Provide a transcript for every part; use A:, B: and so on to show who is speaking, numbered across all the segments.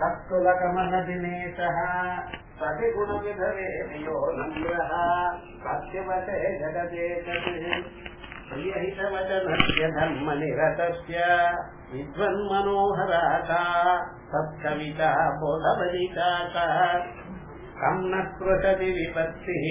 A: तत्कुलकमनदिनेशः सतिगुणविधवे यो नम्रः सत्यवते जगते प्रियहितवचनस्य धर्मनिरतस्य विद्वन्मनोहराता सत्कविता बोधबलिता कम् न स्पृशति विपत्तिः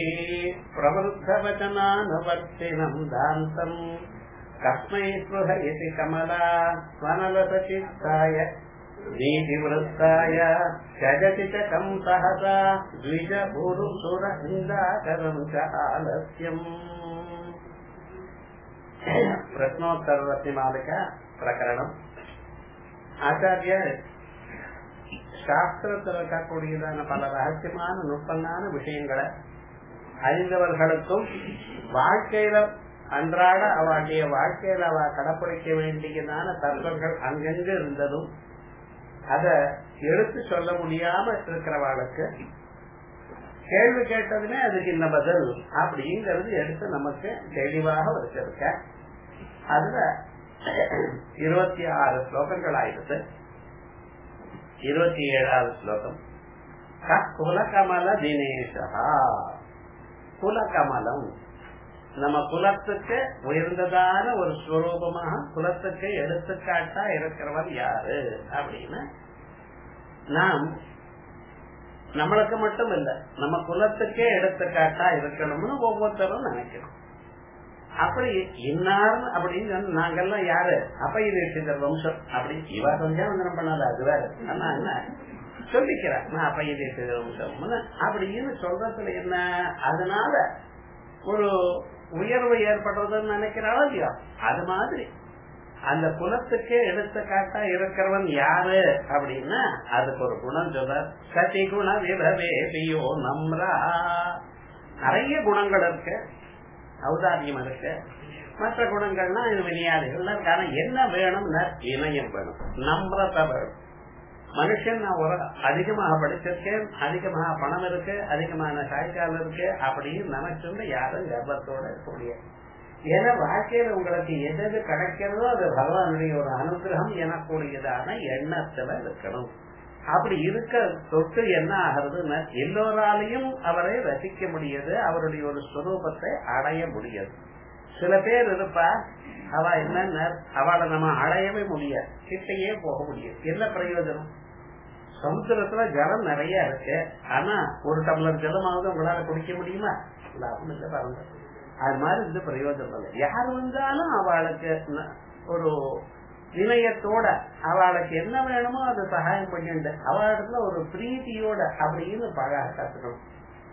A: प्रवृद्धवचनानुवर्तिनम् दान्तम् कस्मै स्पृहयति कमला स्वनलसचित्ताय नीतिवृत्ताय त्यजति च कम् सहसा द्विजभुरुसुरहिन्दाकरम् च आलस्यम् பிரஷ்னோத்தரத்தினாலுக்க பிரகரணம் ஆச்சாரியர் சாஸ்திரத்தில் இருக்கக்கூடியதான பல ரகசியமான நுட்பமான விஷயங்களை அறிந்தவர்களுக்கும் வாழ்க்கையில அன்றாட அவளுடைய வாழ்க்கையில அவ கடைப்பிடிக்க வேண்டியதான தர்மங்கள் அங்கங்கு இருந்ததும் அத எடுத்து சொல்ல முடியாம இருக்கிறவாளுக்கு கேள்வி கேட்டதுமே அதுக்கு இந்த பதில் அப்படிங்கறது எடுத்து நமக்கு தெளிவாக வச்சிருக்க அதுல இருபத்தி ஆறு ஸ்லோகங்கள் ஆயிடுது இருபத்தி ஏழாவது ஸ்லோகம் குலகமல தினேஷா குலகமலம் நம்ம குலத்துக்கு உயர்ந்ததான ஒரு ஸ்வரூபமாக குலத்துக்கு எடுத்துக்காட்டா இருக்கிறவர் யாரு அப்படின்னு நாம் நம்மளுக்கு மட்டும் இல்ல நம்ம குலத்துக்கே எடுத்துக்காட்டா இருக்கணும்னு ஒவ்வொருத்தரும் நினைக்கணும் அப்படி இன்னார் அப்படின்னு நாங்கெல்லாம் யாரு அப்ப இது வம்சம் அப்படி இவா சந்தியாவந்தனம் பண்ணாத அது வேற ஆனா என்ன சொல்லிக்கிறேன் நான் அப்ப இது வம்சம் அப்படின்னு சொல்றதுல என்ன அதனால ஒரு உயர்வு ஏற்படுறதுன்னு நினைக்கிறாளோ இல்லையா அது மாதிரி அந்த குலத்துக்கே எடுத்துக்காட்டா இருக்கிறவன் யாரு அப்படின்னா அதுக்கு ஒரு குணம் சொல்ற சதி குண விதவே பியோ நம்ரா நிறைய குணங்கள் இருக்கு ஔதாரியம் இருக்கு மற்ற குணங்கள்னா இது வினையாதிகள் இருக்கு ஆனா என்ன வேணும்னா இணையம் வேணும் நம்ரத வேணும் மனுஷன் நான் ஒரு அதிகமாக படிச்சிருக்கேன் அதிகமாக பணம் இருக்கு அதிகமான சாய்க்கால் இருக்கு அப்படின்னு நினைச்சுட்டு யாரும் கர்ப்பத்தோட இருக்க முடியாது ஏன்னா வாழ்க்கையில உங்களுக்கு எது எது கிடைக்கிறதோ அது பகவானுடைய ஒரு அனுகிரகம் எனக்கூடியதான எண்ணத்துல இருக்கணும் அப்படி இருக்க தொட்டு என்ன ஆகிறதுன்னா எல்லோராலையும் அவரை ரசிக்க முடியாது அவருடைய ஒரு ஸ்வரூபத்தை அடைய முடியாது சில பேர் இருப்பா அவ என்ன அவளை நம்ம அடையவே முடியாது கிட்டையே போக முடியாது என்ன பிரயோஜனம் சமுத்திரத்துல ஜலம் நிறைய இருக்கு ஆனா ஒரு டம்ளர் ஜலமாவது உங்களால குடிக்க முடியுமா லாபம் இல்லை பாருங்க அது மாதிரி இந்த பிரயோஜனம் இல்லை யார் வந்தாலும் அவளுக்கு ஒரு வினயத்தோட அவளுக்கு என்ன வேணுமோ அதை சகாயம் பண்ணிட்டு அவளிடத்துல ஒரு பிரீத்தியோட அப்படின்னு பழக கத்துக்கணும்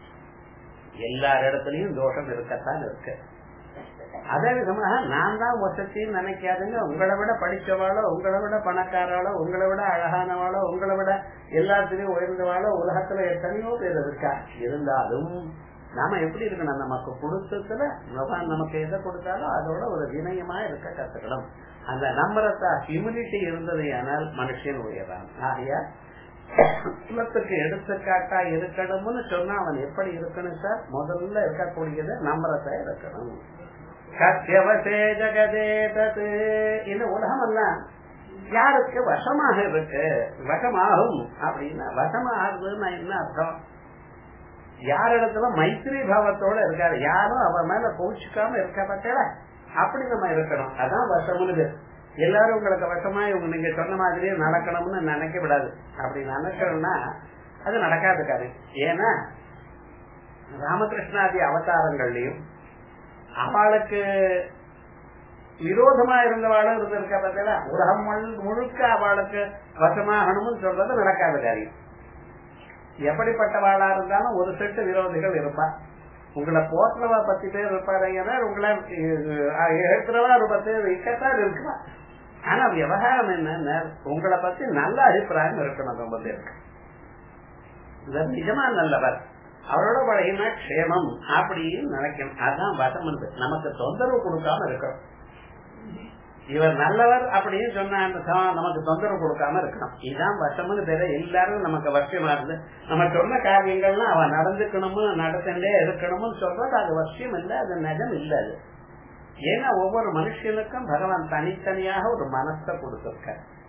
A: எல்லார் இடத்துலயும் தோஷம் இருக்கத்தான் இருக்கு அதே விதமாக நான் தான் வசத்தின்னு நினைக்காதுங்க உங்களை விட படிச்சவாளோ உங்களை விட பணக்காராளோ உங்களை விட அழகானவாளோ உங்களை விட எல்லாத்துலயும் உயர்ந்தவாளோ உலகத்துல எத்தனையோ பேர் இருக்கா இருந்தாலும் நாம எப்படி இருக்கணும் நமக்கு கொடுத்ததுல பகவான் நமக்கு எதை கொடுத்தாலும் அதோட ஒரு வினயமா இருக்க கத்துக்கணும் அந்த நம்பரத்தா ஹியூமினிட்டி இருந்தது ஆனால் மனுஷன் உயர்றான் ஆகையா குலத்துக்கு எடுத்துக்காட்டா இருக்கணும்னு சொன்னா அவன் எப்படி இருக்கணும் சார் முதல்ல இருக்கக்கூடியது நம்பரத்தா இருக்கணும் சத்தியவசே ஜகதே தத்து இந்த உலகம் எல்லாம் யாருக்கு வசமாக இருக்கு வசமாகும் அப்படின்னா வசமாகுதுன்னா என்ன அர்த்தம் யாரிடத்துல மைத்திரி பாவத்தோட இருக்காரு யாரும் அவன் மேல கோச்சிக்காம இருக்க பார்த்தா அப்படி நம்ம இருக்கணும் அதான் வசமுன்னு எல்லாரும் உங்களுக்கு வசமா இவங்க நீங்க சொன்ன மாதிரியே நடக்கணும்னு நினைக்க விடாது அப்படி நினைக்கணும்னா அது நடக்காது காரியம் ஏன்னா ராமகிருஷ்ணாதி அவதாரங்கள்லயும் அவளுக்கு விரோதமா இருந்தவாளும் இருந்திருக்க பார்த்தா உலகம் முழுக்க அவளுக்கு வசமாகணும்னு சொல்றது நடக்காத காரியம் எப்படிப்பட்டவாளா இருந்தாலும் ஒரு செட்டு விரோதிகள் இருப்பா உங்களை போற்றவா பத்து பேர் இருப்பாருங்கன்னா உங்களை எழுத்துறவா ஒரு பத்து பேர் இருக்கத்தான் இருக்குவா ஆனா விவகாரம் என்ன உங்களை பத்தி நல்ல அபிப்பிராயம் இருக்கணும் ரொம்ப பேருக்கு நிஜமா நல்லவர் அவரோட பழகினா க்ஷேமம் அப்படின்னு நினைக்கணும் அதான் வசம் நமக்கு தொந்தரவு கொடுக்காம இருக்கணும் இவர் நல்லவர் அப்படின்னு சொன்ன நமக்கு தொந்தரவு கொடுக்காம இருக்கணும் இதுதான் வசம்னு பேர எல்லாரும் நமக்கு வசியமா இருந்து நம்ம சொன்ன காரியங்கள்லாம் அவன் நடந்துக்கணுமோ நடத்தண்டே இருக்கணும்னு சொல்றது அது வசியம் இல்ல அது நிஜம் இல்ல அது ஏன்னா ஒவ்வொரு மனுஷனுக்கும் பகவான் தனித்தனியாக ஒரு மனசை கொடுத்திருக்க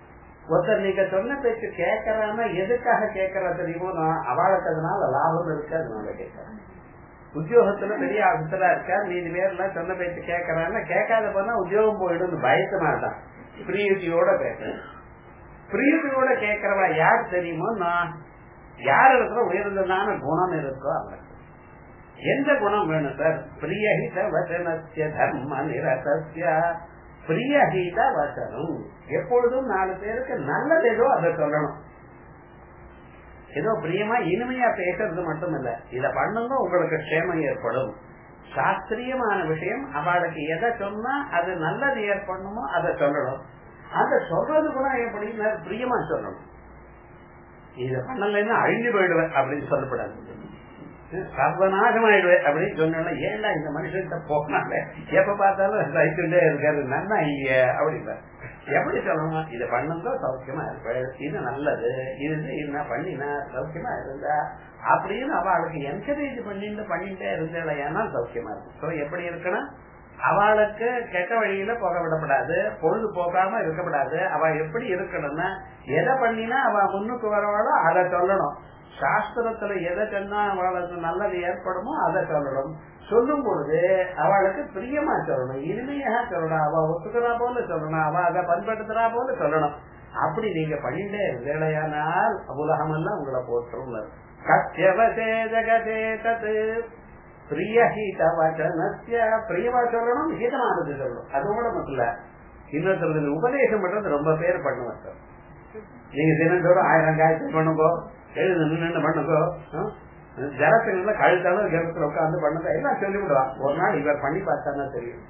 A: ஒருத்தர் நீங்க சொன்ன பேச்சு கேட்கறான்னா எதுக்காக கேட்கறா தெரியுமோ நான் அவளுக்கு அதனால லாபம் இருக்கு அதனால கேட்கறேன் உத்தியோகத்துல பெரிய ஆபத்துல இருக்கா நீதி பேர்ல சொன்ன பேச்சு கேட்கறான்னா கேட்காத போனா உத்தியோகம் போயிடும் பயத்தமா தான் பிரியதியோட பேசுறேன் பிரியதியோட கேட்கறவா யார் தெரியுமோ நான் யார் இருக்கிற உயர்ந்ததான குணம் இருக்கோ அவங்களுக்கு எந்த குணம் வேணும் சார் பிரியஹித வச்சனத்திய தர்ம நிரதஸ்ய பிரியஹித வச்சனம் எப்பொழுதும் நாலு பேருக்கு நல்லது ஏதோ அதை சொல்லணும் ஏதோ பிரியமா இனிமையா பேசுறது மட்டும் இல்ல இத பண்ணுங்க உங்களுக்கு க்ஷேமம் ஏற்படும் சாஸ்திரியமான விஷயம் அவளுக்கு எதை சொன்னா அது நல்லது ஏற்படணுமோ அதை சொல்லணும் அந்த சொல்றது கூட எப்படின்னா பிரியமா சொல்லணும் இத பண்ணலன்னா அழிஞ்சு போயிடுவேன் அப்படின்னு சொல்லப்படாது சர்வநாசமாயிடுவேன் அப்படின்னு சொன்னா ஏன்டா இந்த மனுஷன்கிட்ட போனாங்க எப்ப பார்த்தாலும் ரைட்டுட்டே இருக்காரு நன்னா ஐய அப்படின்னா எப்படி சொல்லணும் இத பண்ணுங்க சௌக்கியமா இருப்பேன் இது நல்லது இது என்ன பண்ணினா சௌக்கியமா இருந்தா அப்படின்னு அவளுக்கு என்கரேஜ் பண்ணிட்டு பண்ணிட்டே இருந்தா சௌக்கியமா இருக்கும் எப்படி இருக்கணும் அவளுக்கு கெட்ட வழியில போக விடப்படாது பொழுது போகாம இருக்கக்கூடாது அவ எப்படி இருக்கணும்னா எதை பண்ணினா அவ முன்னுக்கு வரவாளோ அதை சொல்லணும் சாஸ்திரத்துல எதை சொன்னா அவளுக்கு நல்லது ஏற்படுமோ அதை சொல்லணும் சொல்லும் பொழுது அவளுக்கு பிரியமா சொல்லணும் இனிமையாக சொல்லணும் அவ ஒத்துக்கிறா போல சொல்லணும் அவ அதை பண்படுத்துறா போல சொல்லணும் அப்படி நீங்க பண்ணிட்டே இருந்தேலையானால் உலகம் எல்லாம் உங்களை போற்றும் கத்தியவசே ஜகதே தத்து பிரியஹீத வச்சனஸ்ய பிரியமா சொல்லணும் ஹீதமானது சொல்லணும் அதோட மட்டும் இல்ல இன்னொருத்தருக்கு உபதேசம் பண்றது ரொம்ப பேர் பண்ணுவார் சார் நீங்க தினந்தோறும் ஆயிரம் காய்ச்சல் பண்ணுங்கோ எழுது நின்று பண்ணுங்கோ ஜலத்துல கழுத்தாலும் ஜலத்துல உட்காந்து பண்ணுங்க எல்லாம் சொல்லிவிடுவான் ஒரு நாள் இவர் பண்ணி பார்த்தானா தெரியும்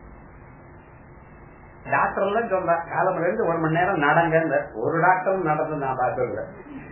A: டாக்டர் எல்லாம் சொல்றா காலம் இருந்து ஒரு மணி நேரம் நடங்க ஒரு டாக்டரும் நடந்து நான் பார்த்தது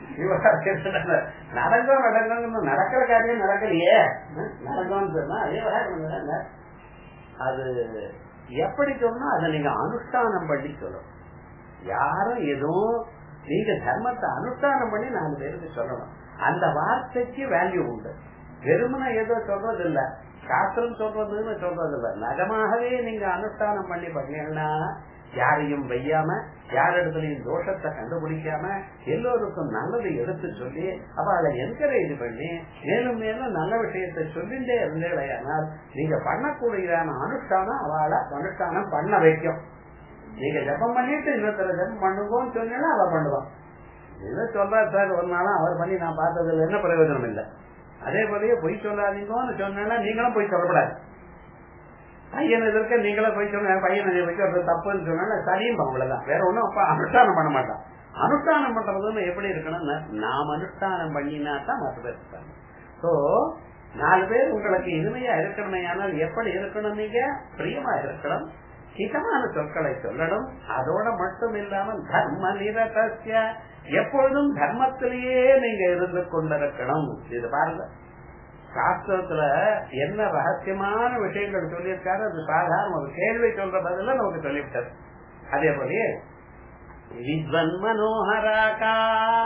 A: நடங்கோ நடங்க நடக்கிற காரியம் நடக்கலையே நடங்கன்னு சொன்னா அதே அது எப்படி சொன்னா அதை நீங்க அனுஷ்டானம் பண்ணி சொல்லணும் யாரும் எதுவும் நீங்க தர்மத்தை அனுஷ்டானம் பண்ணி நாலு பேருக்கு சொல்லணும் அந்த வார்த்தைக்கு வேல்யூ உண்டு வெறுமனை ஏதோ சொல்றது இல்ல சாஸ்திரம் சொல்றதுன்னு சொல்றது இல்ல நகமாகவே நீங்க அனுஷ்டானம் பண்ணி பண்ணீங்கன்னா யாரையும் வையாம யாரிடத்துலயும் தோஷத்தை கண்டுபிடிக்காம எல்லோருக்கும் நல்லதை எடுத்து சொல்லி அவளை என்கரேஜ் பண்ணி மேலும் மேலும் நல்ல விஷயத்தை சொல்லிட்டே இருந்தேனால் நீங்க பண்ணக்கூடியதான அனுஷ்டானம் அவளை அனுஷ்டானம் பண்ண வைக்கும் நீங்க ஜப்பம் பண்ணிட்டு இன்னொருத்தர ஜப்பம் பண்ணுங்கன்னு சொன்னா அவ பண்ணுவான் என்ன சொல்றா சார் ஒரு நாளும் அவர் பண்ணி நான் பார்த்ததுல என்ன பிரயோஜனம் இல்லை அதே போலயே பொய் சொல்லாதீங்கன்னு சொன்னா நீங்களும் போய் சொல்லப்படாது பையன் எதிர்க்க நீங்களும் போய் சொல்லுங்க பையன் வைக்கிறது தப்புன்னு சொன்னா சரியும் அவ்வளவுதான் வேற ஒண்ணும் அப்ப அனுஷ்டானம் பண்ண மாட்டான் அனுஷ்டானம் பண்றதுன்னு எப்படி இருக்கணும்னா நாம் அனுஷ்டானம் பண்ணினா தான் மற்ற பேர் இருக்காங்க சோ நாலு பேர் உங்களுக்கு இனிமையா இருக்கணுமே ஆனால் எப்படி இருக்கணும் நீங்க பிரியமா இருக்கணும் ஹிதமான சொற்களை சொல்லணும் அதோட மட்டும் இல்லாமல் தர்ம நிரதசிய எப்பொழுதும் தர்மத்திலேயே நீங்க இருந்து கொண்டிருக்கணும் இது பாருங்க சாஸ்திரத்துல என்ன ரகசியமான விஷயங்கள் சொல்லியிருக்காரு அது சாதாரண ஒரு கேள்வி சொல்ற பதில நமக்கு சொல்லிவிட்டார் அதே போலயே வித்வன் மனோகராக்கா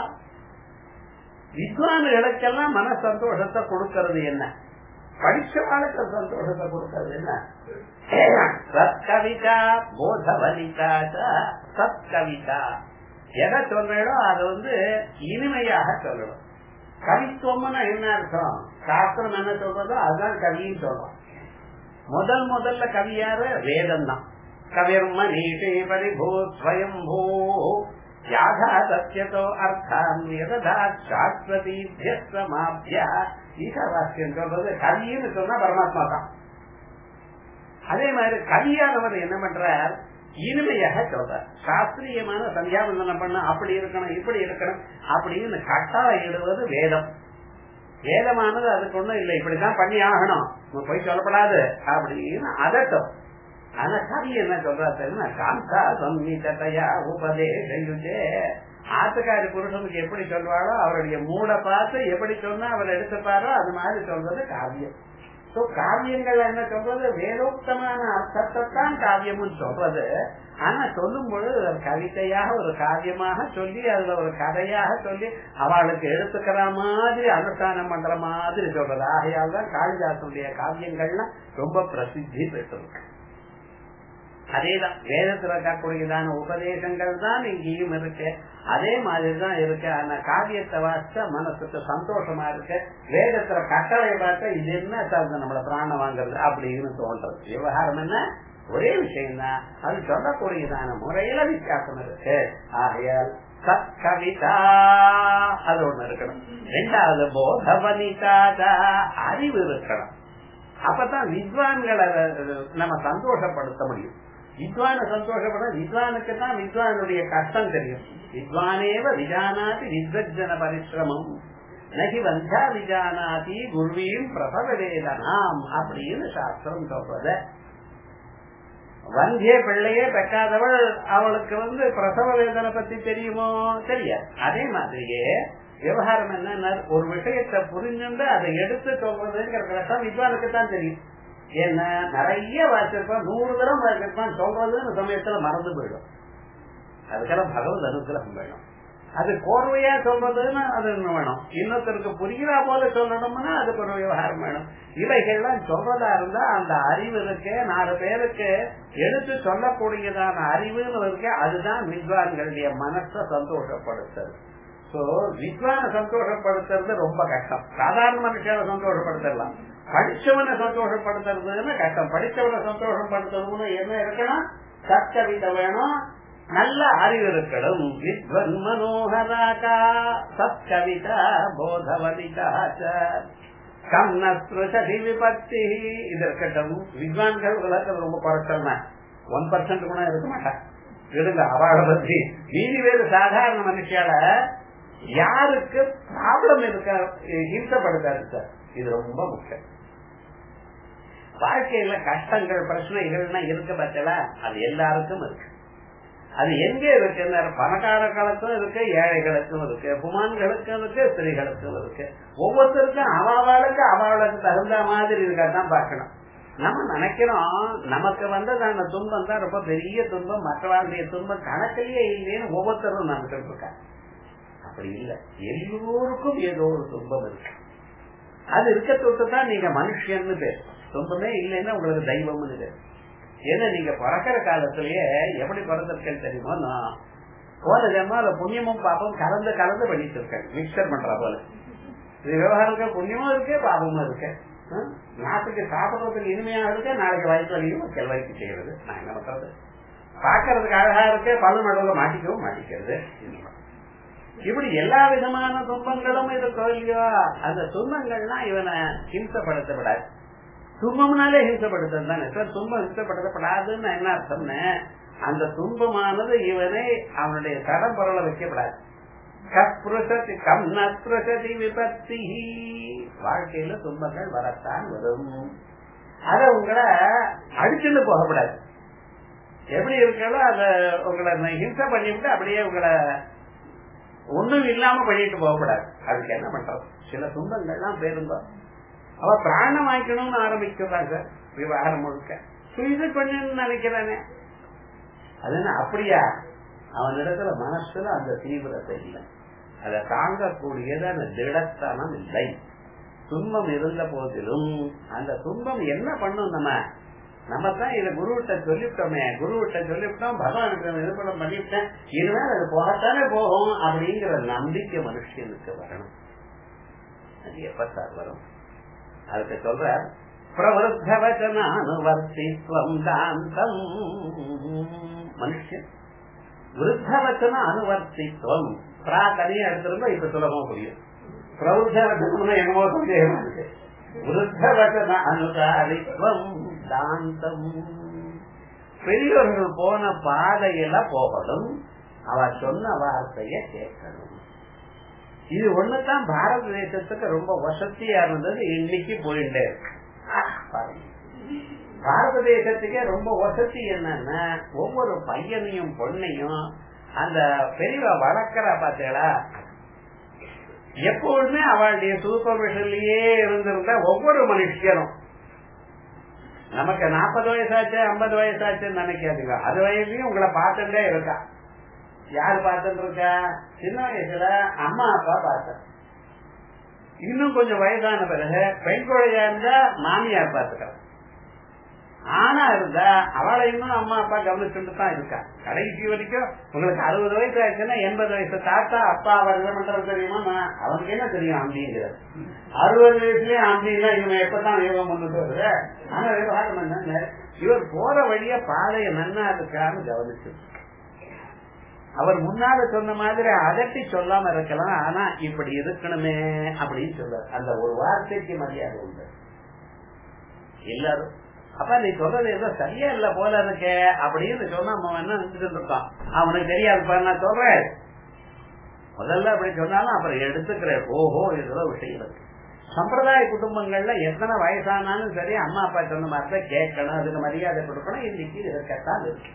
A: வித்வான்களுக்கெல்லாம் மன சந்தோஷத்தை கொடுக்கறது என்ன படிச்சவாளுக்கு சந்தோஷத்தை கொடுக்கறது என்ன சத்கவிதா போதவனிதா சத்கவிதா எதை சொல்றோ அது வந்து இனிமையாக சொல்லணும் கவித்துவம்னா என்ன அர்த்தம் சாஸ்திரம் என்ன சொல்றதோ அதுதான் கவின்னு சொல்றோம் முதல் முதல்ல கவி யாரு வேதம் தான் கவிர்ம நீட்டே பரிபூ ஸ்வயம்பூ யாதா சத்தியதோ அர்த்தம் எதா சாஸ்வதீபியமாபிய ஈசாவாக்கியம் சொல்றது கவின்னு சொன்னா பரமாத்மா தான் அதே மாதிரி கவியானவர் என்ன பண்றார் இனிமையாக சொல்றார் சாஸ்திரியமான சந்தியாவந்தனம் பண்ண அப்படி இருக்கணும் இப்படி இருக்கணும் அப்படின்னு கட்டாயம் இடுவது வேதம் வேதமானது அதுக்கு ஒண்ணும் இல்லை இப்படிதான் பண்ணி ஆகணும் போய் சொல்லப்படாது அப்படின்னு அதட்டும் ஆனா கவி என்ன சொல்றா தெரியுமா காந்தா சம்ஹிதையா உபதேசே ஆத்துக்காரி புருஷனுக்கு எப்படி சொல்வாரோ அவருடைய மூட பார்த்து எப்படி சொன்னா அவர் எடுத்துப்பாரோ அது மாதிரி சொல்றது காவியம் சோ காவியங்கள் என்ன சொல்றது வேதோக்தமான அர்த்தத்தை தான் காவியம்னு சொல்றது ஆனா சொல்லும் பொழுது ஒரு கவிதையாக ஒரு காவியமாக சொல்லி அதுல ஒரு கதையாக சொல்லி அவளுக்கு எடுத்துக்கிற மாதிரி அனுஷ்டானம் பண்ற மாதிரி சொல்றது ஆகையால் தான் காளிதாசனுடைய காவியங்கள்லாம் ரொம்ப பிரசித்தி பெற்றிருக்கு அதேதான் வேதத்துல இருக்கக்கூடியதான உபதேசங்கள் தான் இங்கேயும் இருக்கு அதே மாதிரிதான் இருக்கு ஆனா காவியத்தை வாசிச்சா மனசுக்கு சந்தோஷமா இருக்கு வேதத்துல கட்டளை பார்த்தா இது என்ன சார்ந்த நம்மள பிராணம் வாங்குறது அப்படின்னு தோன்றது விவகாரம் என்ன ஒரே விஷயம் தான் அது சொல்லக்கூடியதான முறையில வித்தியாசம் இருக்கு ஆகையால் கவிதா அது ஒண்ணு இருக்கணும் ரெண்டாவது போதவனிதா அறிவு இருக்கணும் அப்பதான் வித்வான்களை நம்ம சந்தோஷப்படுத்த முடியும் வித்வான சந்தோஷப்பட வித்வானுக்கு தான் வித்வானுடைய கஷ்டம் தெரியும் வித்வானேவ விஜானாதி வித்வஜன பரிசிரமம் நகி வந்தா விஜானாதி குருவியும் பிரசவ வேதனாம் அப்படின்னு சாஸ்திரம் சொல்றது வந்திய பிள்ளையே பெற்றாதவள் அவளுக்கு வந்து பிரசவ வேதனை பத்தி தெரியுமோ தெரியாது அதே மாதிரியே விவகாரம் என்ன ஒரு விஷயத்தை புரிஞ்சுண்டு அதை எடுத்து சொல்றதுங்கிற கஷ்டம் வித்வானுக்கு தான் தெரியும் என்ன நிறைய வாசிருப்பான் நூறு தரம் வாசிருப்பான் சொல்றதுன்னு சமயத்துல மறந்து போயிடும் அதுக்கெல்லாம் பகவத் அனுகிரகம் வேணும் அது கோர்வையா சொல்றதுன்னு அது ஒண்ணு வேணும் இன்னொருத்தருக்கு புரிகிறா போல சொல்லணும்னா அதுக்கு ஒரு விவகாரம் வேணும் இவைகள்லாம் சொல்றதா இருந்தா அந்த அறிவு இருக்கு நாலு பேருக்கு எடுத்து சொல்லக்கூடியதான அறிவுன்னு இருக்கு அதுதான் வித்வான்களுடைய மனசை சந்தோஷப்படுத்துறது சோ வித்வான சந்தோஷப்படுத்துறது ரொம்ப கஷ்டம் சாதாரண மனுஷால சந்தோஷப்படுத்தலாம் படிச்சவனை சந்தோஷப்படுத்துறதுன்னு கஷ்டம் படிச்சவனை சந்தோஷப்படுத்துறதுன்னு என்ன இருக்கணும் சத்கவிதை வேணும் நல்ல அறிவு இருக்கணும் வித்வன் மனோகராகா சத்கவிதா போதவனிதா கம்னஸ்ருஷதி விபத்தி இது இருக்கட்டும் வித்வான்கள் உலகத்தில் ரொம்ப குறைச்சல் தான் ஒன் பர்சன்ட் கூட இருக்க மாட்டான் விடுங்க அவளை பத்தி மீதி வேறு சாதாரண மனுஷால யாருக்கு ப்ராப்ளம் இருக்க ஹிம்சப்படுத்தாரு சார் இது ரொம்ப முக்கியம் வாழ்க்கையில கஷ்டங்கள் பிரச்சனைகள்னா இருக்க பட்சல அது எல்லாருக்கும் இருக்கு அது எங்க இருக்கு பணக்காரர்களுக்கும் இருக்கு ஏழைகளுக்கும் இருக்கு புமான்களுக்கும் இருக்கு ஸ்திரீகளுக்கும் இருக்கு ஒவ்வொருத்தருக்கும் அவாவாளுக்கு அவாளுக்கு தகுந்த மாதிரி இருக்காதான் பார்க்கணும் நம்ம நினைக்கிறோம் நமக்கு வந்ததான துன்பம் தான் ரொம்ப பெரிய துன்பம் மற்றவர்களுடைய துன்பம் கணக்கிலேயே இல்லைன்னு ஒவ்வொருத்தரும் நினைச்சிட்டு இருக்காங்க அப்படி இல்லை எல்லோருக்கும் ஏதோ ஒரு துன்பம் இருக்கு அது இருக்க தொட்டு தான் நீங்க மனுஷன்னு பேர் துன்பமே இல்லைன்னா உங்களுக்கு தெய்வம்னு பேர் ஏன்னா நீங்க பிறக்கிற காலத்திலேயே எப்படி பிறந்திருக்கேன்னு தெரியுமோ நான் போன ஜென்மால புண்ணியமும் பாப்பம் கலந்து கலந்து பண்ணிட்டு இருக்கேன் மிக்சர் பண்ற போல இது விவகாரத்துக்கு புண்ணியமும் இருக்கு பாபமும் இருக்கு நாட்டுக்கு சாப்பிடுறதுக்கு இனிமையா இருக்கு நாளைக்கு வயிற்று வலியும் செல்வாய்க்கு செய்யறது நான் என்ன பண்றது பாக்குறதுக்கு அழகா இருக்கு பல்லு நடுவில் மாட்டிக்கவும் மாட்டிக்கிறது இப்படி எல்லா விதமான துன்பங்களும் இருக்கோ இல்லையோ அந்த துன்பங்கள்லாம் இவனை ஹிம்சப்படுத்தப்படாது துன்பம்னாலே ஹிம்சப்படுத்துறது தானே சார் துன்பம் ஹிம்சப்படுத்தப்படாதுன்னு என்ன அர்த்தம்னு அந்த துன்பமானது இவனை அவனுடைய தடம் பொருளை வைக்கப்படாது கப்ருசதி கம் நப்ருசதி விபத்தி வாழ்க்கையில துன்பங்கள் வரத்தான் வரும் அத உங்களை அடிச்சுட்டு போகப்படாது எப்படி இருக்காலோ அத உங்களை ஹிம்சை பண்ணிவிட்டு அப்படியே உங்களை ஒண்ணும் இல்லாம பண்ணிட்டு போகக்கூடாது அதுக்கு என்ன பண்றது சில துன்பங்கள்லாம் பேருந்தோம் அவ பிராணம் வாய்க்கணும்னு ஆரம்பிக்கிறாங்க விவகாரம் முழுக்க இது கொஞ்சம் நினைக்கிறானே அது அப்படியா அவனிடத்துல மனசுல அந்த தீவிரத்தை இல்லை அதை தாங்கக்கூடியது அந்த திடத்தனம் இல்லை துன்பம் இருந்த போதிலும் அந்த துன்பம் என்ன பண்ணும் நம்ம நம்ம தான் இதை குருவிட்ட சொல்லிவிட்டோமே குருவிட்ட சொல்லிவிட்டோம் பகவானுக்கு நிரூபணம் பண்ணிவிட்டேன் இனிமேல் அது போகத்தானே போகும் அப்படிங்கிற நம்பிக்கை மனுஷனுக்கு வரணும் அது எப்ப சார் வரும் அதுக்கு சொல்ற பிரவருத்தவச்சன அனுவர்த்தித்வம் தாந்தம் மனுஷன் விருத்தவச்சன அனுவர்த்தித்வம் பிரா தனியா எடுத்திருந்தா இப்ப சுலபமா புரியும் பிரவருத்தவச்சனம்னா என்னமோ சந்தேகமா இருக்கு விருத்தவச்சன அனுகாரித்வம் தாந்தம் பெரியவர்கள் போன பாதையில போகணும் அவ சொன்ன வார்த்தைய கேட்கணும் இது ஒண்ணுதான் பாரத தேசத்துக்கு ரொம்ப வசதியா இருந்தது இன்னைக்கு போயிட்டே இருக்கு பாரத தேசத்துக்கே ரொம்ப வசதி என்னன்னா ஒவ்வொரு பையனையும் பொண்ணையும் அந்த பெரியவ வளர்க்கிற பார்த்தீங்களா எப்பொழுதுமே அவளுடைய சூப்பர்விஷன்லயே இருந்திருந்த ஒவ்வொரு மனுஷனும் நமக்கு நாற்பது வயசாச்சு ஐம்பது வயசாச்சுன்னு நினைக்காதீங்க அது வயசுலயும் உங்களை பார்த்துட்டே இருக்கா யாரு பார்த்துட்டு இருக்கா சின்ன வயசுல அம்மா அப்பா பார்த்தேன் இன்னும் கொஞ்சம் வயதான பிறகு பெண் குழந்தையா இருந்தா மாமியார் பார்த்துக்கலாம் ஆனா இருந்தா அவளை இன்னும் அம்மா அப்பா கவனிச்சுட்டு தான் இருக்கா கடைசி வரைக்கும் உங்களுக்கு அறுபது வயசு ஆயிடுச்சுன்னா எண்பது வயசு தாத்தா அப்பா அவர் என்ன பண்றது தெரியுமா நான் அவனுக்கு என்ன தெரியும் அம்பிங்கிறது அறுபது வயசுலயே அம்பின்னா இவன் எப்பதான் யோகம் பண்ணிட்டு வருது ஆனா விவகாரம் என்னங்க இவர் போற வழிய பாதைய நன்னா இருக்கான்னு கவனிச்சு அவர் முன்னால சொன்ன மாதிரி அதட்டி சொல்லாம இருக்கலாம் ஆனா இப்படி இருக்கணுமே அப்படின்னு சொல்ற அந்த ஒரு வார்த்தைக்கு மரியாதை உண்டு எல்லாரும் அப்ப நீ சொல்றது ஏதோ சரியா இல்ல போல இருக்கே அப்படின்னு சொன்னா அவன் என்ன நினைச்சுட்டு இருக்கான் அவனுக்கு தெரியாது நான் சொல்றேன் முதல்ல அப்படி சொன்னாலும் அப்புறம் எடுத்துக்கிறேன் ஓஹோ இதுல விஷயம் இருக்கு சம்பிரதாய குடும்பங்கள்ல எத்தனை வயசானாலும் சரி அம்மா அப்பா சொன்ன மாதிரி கேட்கணும் அதுக்கு மரியாதை கொடுக்கணும் இன்னைக்கு இருக்கத்தான் இருக்கு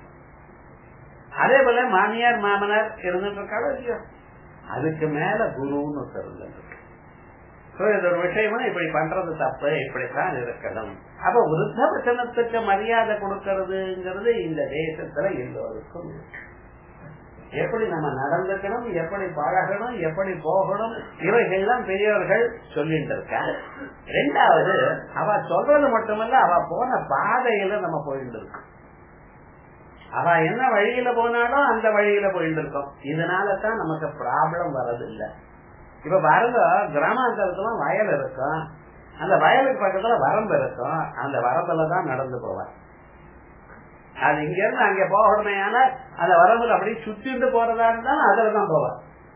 A: அதே போல மாமியார் மாமனார் இருந்துட்டு இருக்காளோ இல்லையோ அதுக்கு மேல குருன்னு சொல்லுங்க இது ஒரு விஷயமா இப்படி பண்றது தப்பு இப்படித்தான் இருக்கணும் அப்ப விருத்த வச்சனத்துக்கு மரியாதை கொடுக்கறதுங்கிறது இந்த தேசத்துல எல்லோருக்கும் எப்படி நம்ம நடந்துக்கணும் எப்படி பழகணும் எப்படி போகணும் இவைகள்லாம் பெரியவர்கள் சொல்லிட்டு இருக்க ரெண்டாவது அவ சொல்றது மட்டுமல்ல அவ போன பாதையில நம்ம போயிட்டு இருக்கோம் அவ என்ன வழியில போனாலும் அந்த வழியில போயிட்டு இருக்கோம் இதனாலதான் நமக்கு ப்ராப்ளம் வர்றதில்லை இப்ப பாருங்க கிராமாந்தரத்துல வயல் இருக்கும் அந்த வயலுக்கு பக்கத்துல வரம்பு இருக்கும் அந்த வரம்புல தான் நடந்து போவார் அது இங்க இருந்து அங்க போகணுமே ஆனா அந்த வரம்புல அப்படியே சுத்திட்டு போறதா இருந்தாலும் அதுலதான் போவார்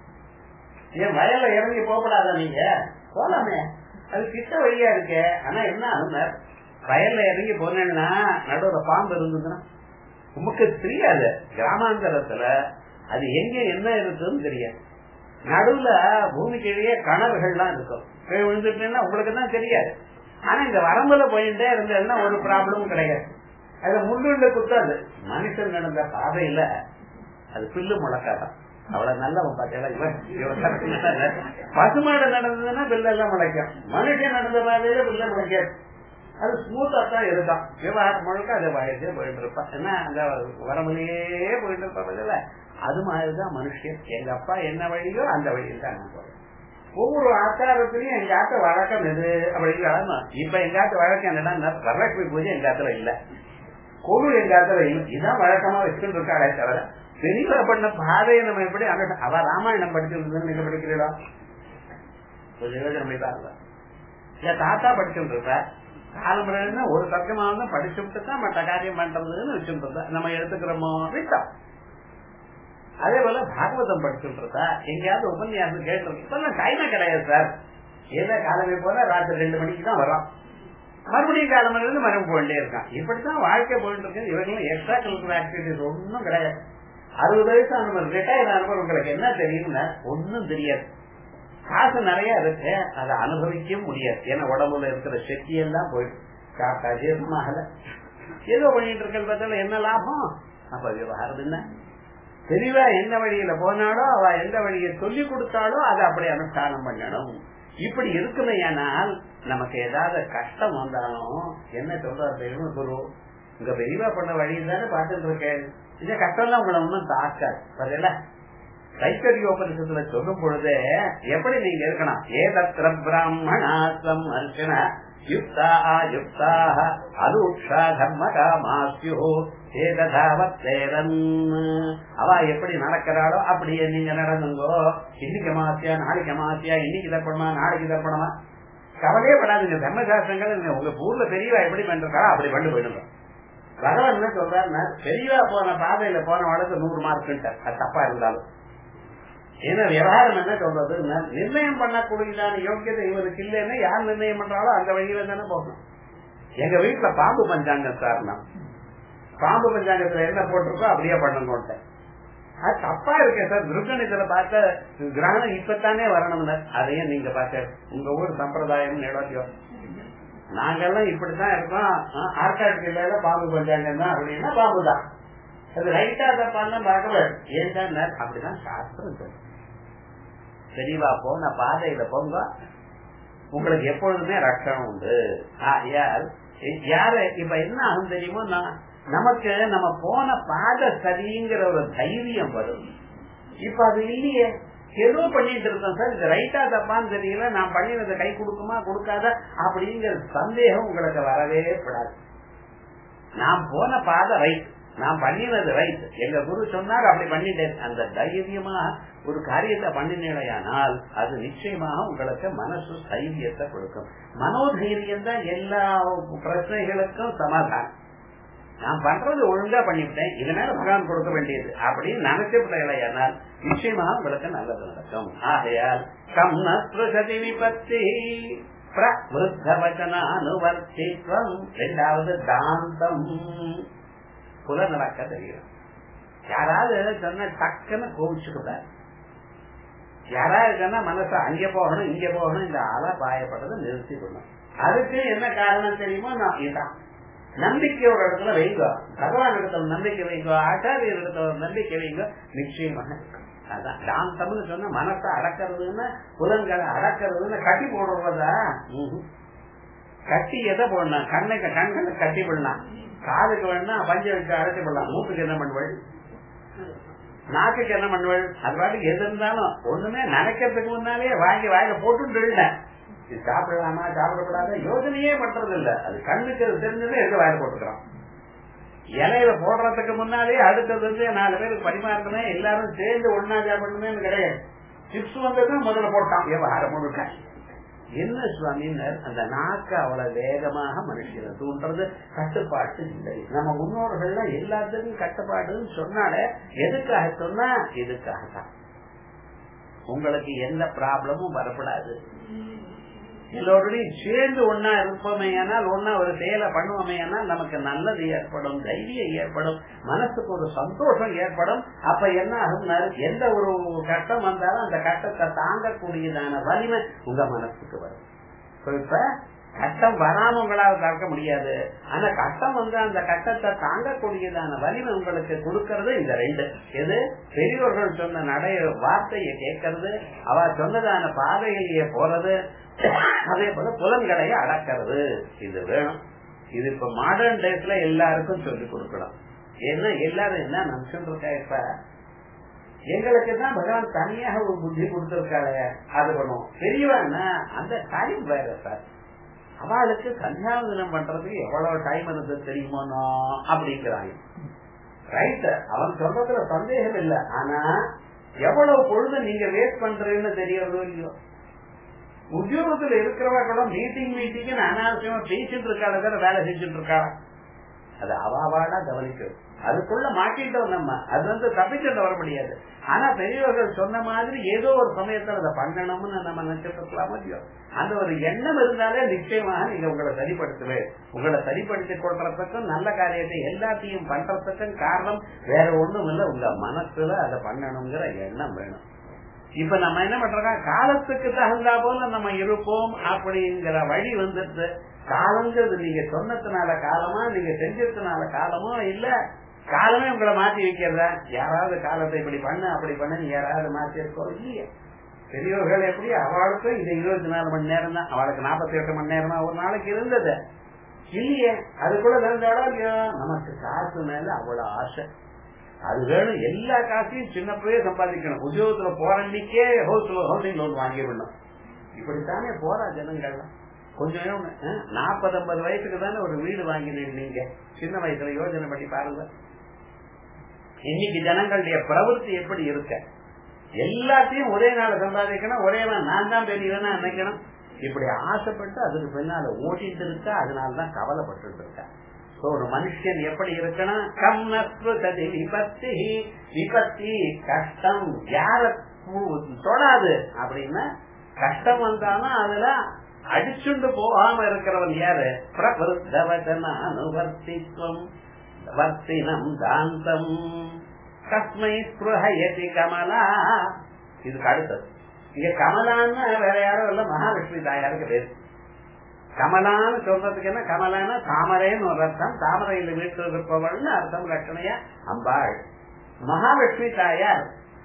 A: ஏன் வயல்ல இறங்கி போகக்கூடாதா நீங்க போலாமே அது கிட்ட வழியா இருக்கு ஆனா என்ன அனுமர் வயல்ல இறங்கி போனேன்னா நடுவுல பாம்பு இருந்ததுன்னா உமக்கு தெரியாது கிராமாந்தரத்துல அது எங்க என்ன இருக்குன்னு தெரியாது நடுவுல பூமிக்கு இடையே கணவர்கள்லாம் இருக்கும் விழுந்துட்டேன்னா உங்களுக்கு தான் தெரியாது ஆனா இந்த வரம்புல போயிட்டே இருந்ததுன்னா ஒரு ப்ராப்ளமும் கிடையாது அதுல முள்ளுள்ள குத்தாது மனுஷன் நடந்த பாதையில அது பில்லு முளைக்காதான் அவ்வளவு நல்லவன் பாத்தீங்களா பசுமாடு நடந்ததுன்னா பில்லெல்லாம் முளைக்கும் மனுஷன் நடந்த பாதையில பில்ல முளைக்காது அது ஸ்மூத்தா தான் இருக்கும் விவகாரம் முழுக்க அதை வயசே போயிட்டு இருப்பான் என்ன அந்த வரமுலையே போயிட்டு இருப்பாங்க அது மாதிரிதான் மனுஷன் எங்க அப்பா என்ன வழியோ அந்த வழியில் தான் நான் போறேன் ஒவ்வொரு ஆச்சாரத்திலையும் எங்க ஆத்த வழக்கம் எது அப்படின்னு இப்ப எங்க ஆத்த வழக்கம் என்னன்னா வரலட்சுமி பூஜை எங்க ஆத்துல இல்ல கொடு எங்க ஆத்துல இல்லை இதான் வழக்கமா வச்சுட்டு இருக்காளே தவிர பெரியவரை பண்ண பாதையை நம்ம எப்படி அவ ராமாயணம் படிச்சிருந்ததுன்னு நீங்க படிக்கிறீங்களா கொஞ்சம் யோஜனை பண்ணி பாருங்க என் தாத்தா படிச்சுட்டு இருப்ப காலமுறைன்னா ஒரு தர்க்கமா வந்து படிச்சு விட்டு தான் மற்ற காரியம் பண்றதுன்னு வச்சுட்டு நம்ம எடுத்துக்கிறோமோ விட்டோம் அதே போல பாகவதம் படிச்சுட்டு இருக்கா எங்கேயாவது உபன்யாசம் கேட்டு இப்பெல்லாம் டைமே கிடையாது சார் ஏதோ காலமே போல ராத்திரி ரெண்டு மணிக்கு தான் வரோம் மறுபடியும் காலமே இருந்து மறுபடியும் போயிட்டே இருக்கான் இப்படித்தான் வாழ்க்கை போயிட்டு இருக்கு இவங்களும் எக்ஸ்ட்ரா கரிக்குலர் ஆக்டிவிட்டிஸ் ஒன்றும் கிடையாது அறுபது வயசு ஆனவர் ரிட்டையர் ஆனவர் உங்களுக்கு என்ன தெரியும்னா ஒன்னும் தெரியாது காசு நிறைய இருக்கு அதை அனுபவிக்க முடியாது ஏன்னா உடம்புல இருக்கிற சக்தி எல்லாம் போயிடும் சாப்பிட்டா ஜீர்ணமாகல ஏதோ பண்ணிட்டு இருக்கிறதால என்ன லாபம் அப்ப விவகாரம் என்ன தெளிவா எந்த வழியில போனாலோ அவ எந்த வழியை சொல்லி கொடுத்தாலோ அதை அப்படி அனுஷ்டானம் பண்ணணும் இப்படி இருக்குமையானால் நமக்கு ஏதாவது கஷ்டம் வந்தாலும் என்ன சொல்றாரு தெரியுமா குரு இங்க பெரியவா பண்ண வழியில் தானே பார்த்துட்டு இருக்கேன் இந்த கஷ்டம் உங்களை ஒன்றும் தாக்காது பதில கைத்தறியோபனிஷத்துல சொல்லும் பொழுது எப்படி நீங்க இருக்கணும் ஏதத்திர பிராமணாத்வம் அர்ச்சன யுக்தா யுக்தா அலூக்ஷா தர்ம காமாஸ்யோ ஏதாவத்தேரன் அவ எப்படி நடக்கிறாளோ அப்படியே நீங்க நடந்துங்கோ இன்னைக்கு அமாத்தியா நாளைக்கு அமாத்தியா இன்னைக்கு தப்பணுமா நாளைக்கு தப்பணுமா கவலையே படாதுங்க தர்மசாஸ்திரங்கள் உங்க ஊர்ல பெரியவா எப்படி பண்றாளோ அப்படி பண்ணி போயிடுங்க பகவான் என்ன சொல்றாருன்னா பெரியவா போன பாதையில போன வழக்கு நூறு மார்க் அது தப்பா இருந்தாலும் ஏன்னா விவகாரம் என்ன சொல்றது நிர்ணயம் பண்ணக்கூடியதான யோக்கியதை இவருக்கு இல்லைன்னா யார் நிர்ணயம் பண்றாலோ அந்த வழியில தானே போகணும் எங்க வீட்டுல பாம்பு பஞ்சாங்க சார் நான் பாம்பு பஞ்சாங்கத்துல என்ன போட்டிருக்கோ அப்படியே பண்ணணும் அது தப்பா இருக்கேன் சார் துர்கணித்துல பார்த்த கிரகணம் இப்பத்தானே வரணும்னு அதையும் நீங்க பார்த்த உங்க ஊர் சம்பிரதாயம் நிலவியோ நாங்கெல்லாம் இப்படித்தான் இருக்கோம் ஆற்காடு ஜில்லையில பாம்பு பஞ்சாங்கம் தான் அப்படின்னா பாம்பு தான் அது ரைட்டா தப்பான்னு பார்க்கல ஏன் அப்படிதான் சாஸ்திரம் சொல்லு தெளிவா போன பாதையில போங்க உங்களுக்கு எப்பொழுதுமே ரட்சணம் உண்டு யாரு இப்ப என்ன ஆகும் தெரியுமோ நமக்கு நம்ம போன பாதை சரிங்கிற ஒரு தைரியம் வரும் இப்ப அது இல்லையே ஏதோ பண்ணிட்டு இருக்கோம் சார் இது ரைட்டா தப்பான்னு தெரியல நான் பண்ணினது கை கொடுக்குமா கொடுக்காத அப்படிங்கிற சந்தேகம் உங்களுக்கு வரவே கூடாது நாம் போன பாதை ரைட் நான் பண்ணினது ரைட் எங்க குரு சொன்னார் அப்படி பண்ணிட்டேன் அந்த தைரியமா ஒரு காரியத்தை பண்ணினேடையானால் அது நிச்சயமாக உங்களுக்கு மனசு தைரியத்தை கொடுக்கும் மனோதைரியம் தான் எல்லா பிரச்சனைகளுக்கும் சமாதானம் நான் பண்றது ஒழுங்கா பண்ணிவிட்டேன் இதனால பகவான் கொடுக்க வேண்டியது அப்படின்னு நினைச்சுவிட்டேனால் நிச்சயமாக உங்களுக்கு நல்லது நடக்கும் ஆகையால் கம்னஸ்ருகதி விபத்தி பிரவச்சனானுவர்த்தித்வம் இரண்டாவது தாந்தம் புல நடக்க தெரியும் யாராவது சொன்ன டக்குன்னு கோவிச்சுக்கூடாது யாராவது சொன்னா மனசு அங்க போகணும் இங்க போகணும் இந்த ஆளா பாயப்படுறதை நிறுத்தி கொள்ளும் அதுக்கு என்ன காரணம் தெரியுமோ நான் இதான் நம்பிக்கை ஒரு இடத்துல வைங்க பகவான் இடத்துல நம்பிக்கை வைங்க ஆச்சாரியர் இடத்துல நம்பிக்கை வைங்க நிச்சயமாக அதான் தாந்தம்னு சொன்னா மனசை அடக்கிறதுன்னு புலன்களை அடக்கிறதுன்னு கட்டி போடுறதா கட்டி எதை போடணும் கண்ணுக்கு கண்களை கட்டி போடலாம் காதுக்கு வேணா பஞ்ச வச்சு அடைச்சு போடலாம் மூக்குக்கு என்ன பண்ணுவள் நாக்குக்கு என்ன பண்ணுவள் அது பாட்டுக்கு எது இருந்தாலும் ஒண்ணுமே நினைக்கிறதுக்கு முன்னாலே வாங்கி வாயில போட்டு இது சாப்பிடலாமா சாப்பிடக்கூடாத யோசனையே பண்றது இல்ல அது கண்ணுக்கு தெரிஞ்சதே எடுத்து வாயில போட்டுக்கிறோம் இலையில போடுறதுக்கு முன்னாலே அடுத்தது வந்து நாலு பேருக்கு பரிமாறணும் எல்லாரும் சேர்ந்து ஒன்னா சாப்பிடணுமே கிடையாது சிப்ஸ் வந்தது முதல்ல போட்டான் விவகாரம் முழுக்க என்ன சுவாமினர் அந்த நாக்கு அவ்வளவு வேகமாக மனுஷனை தூண்டுறது கட்டுப்பாட்டு இல்லை நம்ம முன்னோர்கள்லாம் எல்லாத்துக்கும் கட்டுப்பாடுன்னு சொன்னாலே எதுக்காக சொன்னா எதுக்காகத்தான் உங்களுக்கு எந்த ப்ராப்ளமும் வரப்படாது எல்லோருடையும் சேர்ந்து ஒன்னா இருப்போமே ஆனால் ஒன்னா ஒரு செயலை பண்ணுவோமே ஆனால் நமக்கு நல்லது ஏற்படும் தைரியம் ஏற்படும் மனசுக்கு ஒரு சந்தோஷம் ஏற்படும் அப்ப என்ன ஆகும் எந்த ஒரு கஷ்டம் வந்தாலும் அந்த கஷ்டத்தை தாங்கக்கூடியதான வலிமை உங்க மனசுக்கு வரும் இப்ப கஷ்டம் வராம உங்களால் தடுக்க முடியாது ஆனா கஷ்டம் வந்து அந்த கஷ்டத்தை தாங்கக்கூடியதான வலிமை உங்களுக்கு கொடுக்கறது இந்த ரெண்டு எது பெரியவர்கள் சொன்ன நடைய வார்த்தையை கேட்கறது அவ சொன்னதான பாதையிலேயே போறது அதே போல புலன்களையே அடக்கிறது இது வேணும் இது இப்ப மாடர்ன் டேஸ்ல எல்லாருக்கும் சொல்லிக் கொடுக்கணும் ஏன்னா எல்லாரும் என்ன நினைச்சுட்டு இருக்கா இப்ப எங்களுக்கு தான் பகவான் தனியாக ஒரு புத்தி கொடுத்திருக்காரு அது பண்ணுவோம் பெரியவன்னா அந்த டைம் வேற சார் அவளுக்கு சந்தியாவதனம் பண்றதுக்கு எவ்வளவு டைம் இருந்தது தெரியுமோனோ அப்படிங்கிறாங்க ரைட் அவன் சொல்றதுல சந்தேகம் இல்லை ஆனா எவ்வளவு பொழுது நீங்க வேஸ்ட் பண்றீங்கன்னு தெரியறதோ இல்லையோ உத்தியோகத்துல இருக்கிறவர்களும் மீட்டிங் மீட்டிங் அனாவசியமா பேசிட்டு இருக்காள வேற வேலை செஞ்சுட்டு இருக்காளா அது அவாவாடா கவனிக்கும் அதுக்குள்ள மாட்டிட்டோம் நம்ம அது வந்து தப்பிச்சுட்டு வர முடியாது ஆனா பெரியவர்கள் சொன்ன மாதிரி ஏதோ ஒரு சமயத்துல அதை பண்ணணும்னு நம்ம நினைச்சிட்டு இருக்கலாம் இல்லையோ அந்த ஒரு எண்ணம் இருந்தாலே நிச்சயமாக நீங்க உங்களை சரிப்படுத்துவே உங்களை சரிப்படுத்திக் கொள்றதுக்கும் நல்ல காரியத்தை எல்லாத்தையும் பண்றதுக்கும் காரணம் வேற ஒண்ணும் இல்ல உங்க மனசுல அதை பண்ணணுங்கிற எண்ணம் வேணும் இப்ப நம்ம என்ன பண்றோம் காலத்துக்கு தகுந்தா போல நம்ம இருப்போம் அப்படிங்கிற வழி வந்துட்டு காலங்கிறது நீங்க சொன்னதுனால காலமா நீங்க செஞ்சதுனால காலமோ இல்ல காலமே உங்களை மாத்தி வைக்கிறதா யாராவது காலத்தை இப்படி பண்ணு அப்படி பண்ணு யாராவது மாத்தி இருக்கோம் இல்லையா பெரியவர்கள் எப்படி அவளுக்கும் இது இருபத்தி நாலு மணி நேரம் தான் அவளுக்கு நாற்பத்தி எட்டு மணி நேரமா ஒரு நாளைக்கு இருந்தது இல்லையே அதுக்குள்ள தெரிஞ்சாலும் இல்லையோ நமக்கு காசு மேல அவ்வளவு ஆசை அது வேணும் எல்லா காசையும் சின்னப்பவே சம்பாதிக்கணும் உத்தியோகத்துல போறன்னைக்கே ஹவுஸ்ல ஹவுசிங் லோன் வாங்கிவிடணும் இப்படித்தானே போறா ஜனங்கள்லாம் கொஞ்சம் நாற்பது ஐம்பது வயசுக்கு தானே ஒரு வீடு வாங்கினீங்க நீங்க சின்ன வயசுல யோசனை பண்ணி பாருங்க இன்னைக்கு ஜனங்களுடைய பிரவൃத்தி எப்படி இருக்க எல்லாத்தையும் ஒரே நாள் சம்பாதிக்கணும் ஒரே நாள் நான் தான் பெரியவனா நினைக்கணும் இப்படி ஆசைப்பட்டு அதுக்கு பின்னால ஓட்டிட்டு இருக்கா அதனாலதான் கவலைப்பட்டு இருக்கா ஒரு மனுஷன் எப்படி இருக்கணும் கம் நஸ்ருததி விபத்தி விபத்தி கஷ்டம் யார தொடாது அப்படின்னா கஷ்டம் வந்தாலும் அதுல அடிச்சுண்டு போகாம இருக்கிறவன் யாரு பிரபுத்தவச்சன அனுவர்த்தித்வம் வர்த்தினம் தாந்தம் கஸ்மை ஸ்பிருஹயதி கமலா இதுக்கு அடுத்தது இங்க கமலான்னு வேற யாரும் இல்ல மகாலட்சுமி தாயாருக்கு பேரு கமலான்னு சொல்றதுக்கு என்ன கமலான தாமரைன்னு ஒரு அர்த்தம் தாமரையில் வீட்டில் இருப்பவள்னு அர்த்தம் லட்சணையா அம்பாள் மகாலட்சுமி தாயார்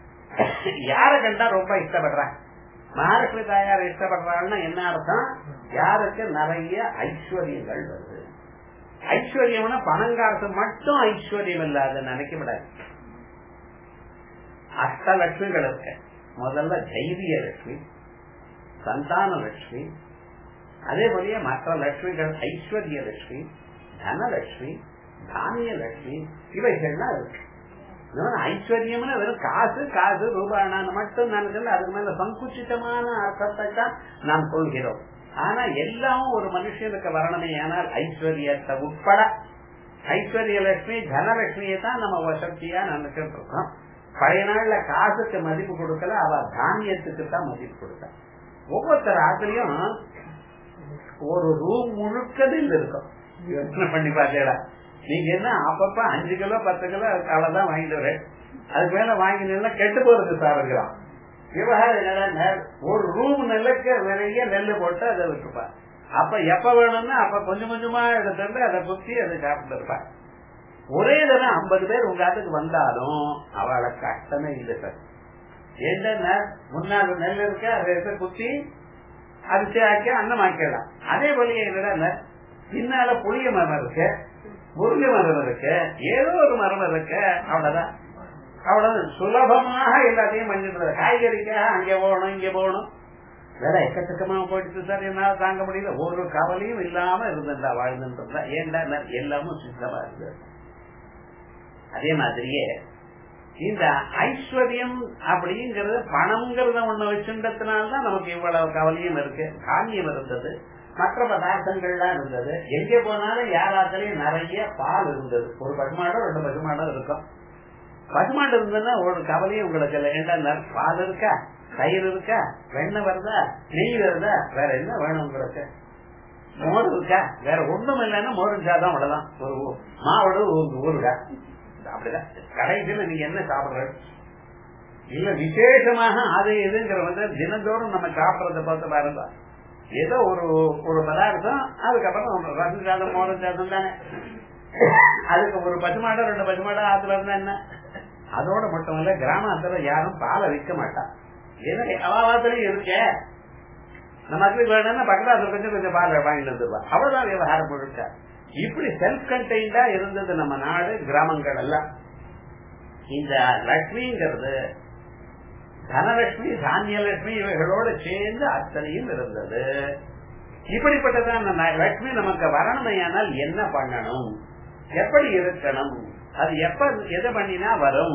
A: யார கண்டா ரொம்ப இஷ்டப்படுறாங்க மகாலட்சுமி தாயார் இஷ்டப்படுறாள்னா என்ன அர்த்தம் யாருக்கு நிறைய ஐஸ்வர்யங்கள் வருது ஐஸ்வர்யம்னா பணங்காசு மட்டும் ஐஸ்வர்யம் இல்லாத நினைக்க விடாது அஷ்டலட்சுமிகள் இருக்கு முதல்ல தைரிய லட்சுமி சந்தான லட்சுமி அதே போலயே மற்ற லட்சுமிகள் ஐஸ்வர்ய லட்சுமி தனலட்சுமி தானிய லட்சுமி இவைகள்லாம் இருக்கு ஐஸ்வர்யம்னு வெறும் காசு காசு ரூபானான்னு மட்டும் நினைச்சல அதுக்கு மேல சங்குச்சிதமான அர்த்தத்தை தான் நாம் கொள்கிறோம் ஆனா எல்லாமும் ஒரு மனுஷனுக்கு வரணுமே ஆனால் ஐஸ்வர்யத்தை உட்பட ஐஸ்வர்ய லட்சுமி தனலட்சுமியை தான் நம்ம வசதியா நினைச்சிட்டு இருக்கோம் பழைய நாள்ல காசுக்கு மதிப்பு கொடுக்கல அவ தானியத்துக்கு தான் மதிப்பு கொடுத்த ஒவ்வொருத்தர் ஆத்திலையும் ஒரு ரூம் முழுக்க நெல் இருக்கும் யோசனை பண்ணி பார்த்தேடா நீங்க என்ன அப்பப்ப அஞ்சு கிலோ பத்து கிலோ அவ்வளவுதான் வாங்கிட்டு வரேன் அதுக்கு மேல வாங்கினா கெட்டு போறது சார் இருக்கிறான் விவகாரம் என்னடா ஒரு ரூம் நெல்லுக்கு நிறைய நெல்லு போட்டு அதை விட்டுப்பா அப்ப எப்ப வேணும்னா அப்ப கொஞ்சம் கொஞ்சமா எடுத்துட்டு அதை குத்தி அதை சாப்பிட்டு இருப்பா ஒரே தடவை ஐம்பது பேர் உங்க ஆத்துக்கு வந்தாலும் அவளை கஷ்டமே இல்லை சார் என்னன்னா முன்னாள் நெல் இருக்க அதை எடுத்து குத்தி அரிசி ஆக்கி அன்னம் ஆக்கிடலாம் அதே போல என்னடா பின்னால புளிய மரம் இருக்கு முருங்கை மரம் இருக்கு ஏதோ ஒரு மரம் இருக்கு அவ்வளவுதான் அவ்வளவு சுலபமாக எல்லாத்தையும் பண்ணிட்டு காய்கறிக்காக அங்க போகணும் இங்க போகணும் வேற எக்கச்சக்கமா போயிடுச்சு சார் என்னால தாங்க முடியல ஒரு கவலையும் இல்லாம இருந்திருந்தா வாழ்ந்துட்டு ஏன்டா எல்லாமும் சுத்தமா இருந்தது அதே மாதிரியே இந்த ஐஸ்வர்யம் அப்படிங்கறது பணம்ங்கிறத ஒண்ணு வச்சுட்டதுனால்தான் நமக்கு இவ்வளவு கவலையும் இருக்கு காமியம் இருந்தது மற்ற பதார்த்தங்கள்லாம் இருந்தது எங்கே போனாலும் யாராத்திலையும் நிறைய பால் இருந்தது ஒரு பசுமாடம் ரெண்டு பசுமாடம் இருக்கும் பசுமாடு இருந்ததுன்னா ஒரு கவலையும் உங்களுக்கு இல்லை ஏண்டா பால் இருக்கா தயிர் இருக்கா வெண்ணெய் வருதா நெய் வருதா வேற என்ன வேணும் உங்களுக்கு மோர் இருக்கா வேற ஒண்ணும் இல்லைன்னா மோரும் சாதம் அவ்வளவுதான் ஒரு மாவோடு ஊருகா அப்படிதான் கடைசியில நீங்க என்ன சாப்பிடுற இல்ல விசேஷமாக அது எதுங்கிற வந்து தினந்தோறும் நம்ம சாப்பிடறத பார்த்து பாருங்க ஏதோ ஒரு ஒரு பதார்த்தம் அதுக்கப்புறம் ரசம் சாதம் மோரம் சாதம் தானே அதுக்கு ஒரு பசுமாடம் ரெண்டு பசுமாடம் ஆத்துல இருந்தா என்ன அதோட மட்டும் இல்ல கிராமத்துல யாரும் பாலை விற்க மாட்டான் ஏன்னா அவாவாத்திலையும் இருக்க நம்ம அதுக்கு வேணும்னா பக்கத்தாத்துல கொஞ்சம் கொஞ்சம் பால் வாங்கிட்டு வந்துருவா அவ்வளவுதான் விவகாரம் முழுக்க இப்படி செல்ஃப் கண்டெய்ன்டா இருந்தது நம்ம நாடு கிராமங்கள் எல்லாம் இந்த லட்சுமிங்கிறது தனலட்சுமி தானியலட்சுமி இவைகளோட சேர்ந்து அத்தனையும் இருந்தது இப்படிப்பட்டதான் லட்சுமி நமக்கு வரணுமையானால் என்ன பண்ணணும் எப்படி இருக்கணும் அது எப்ப எது பண்ணினா வரும்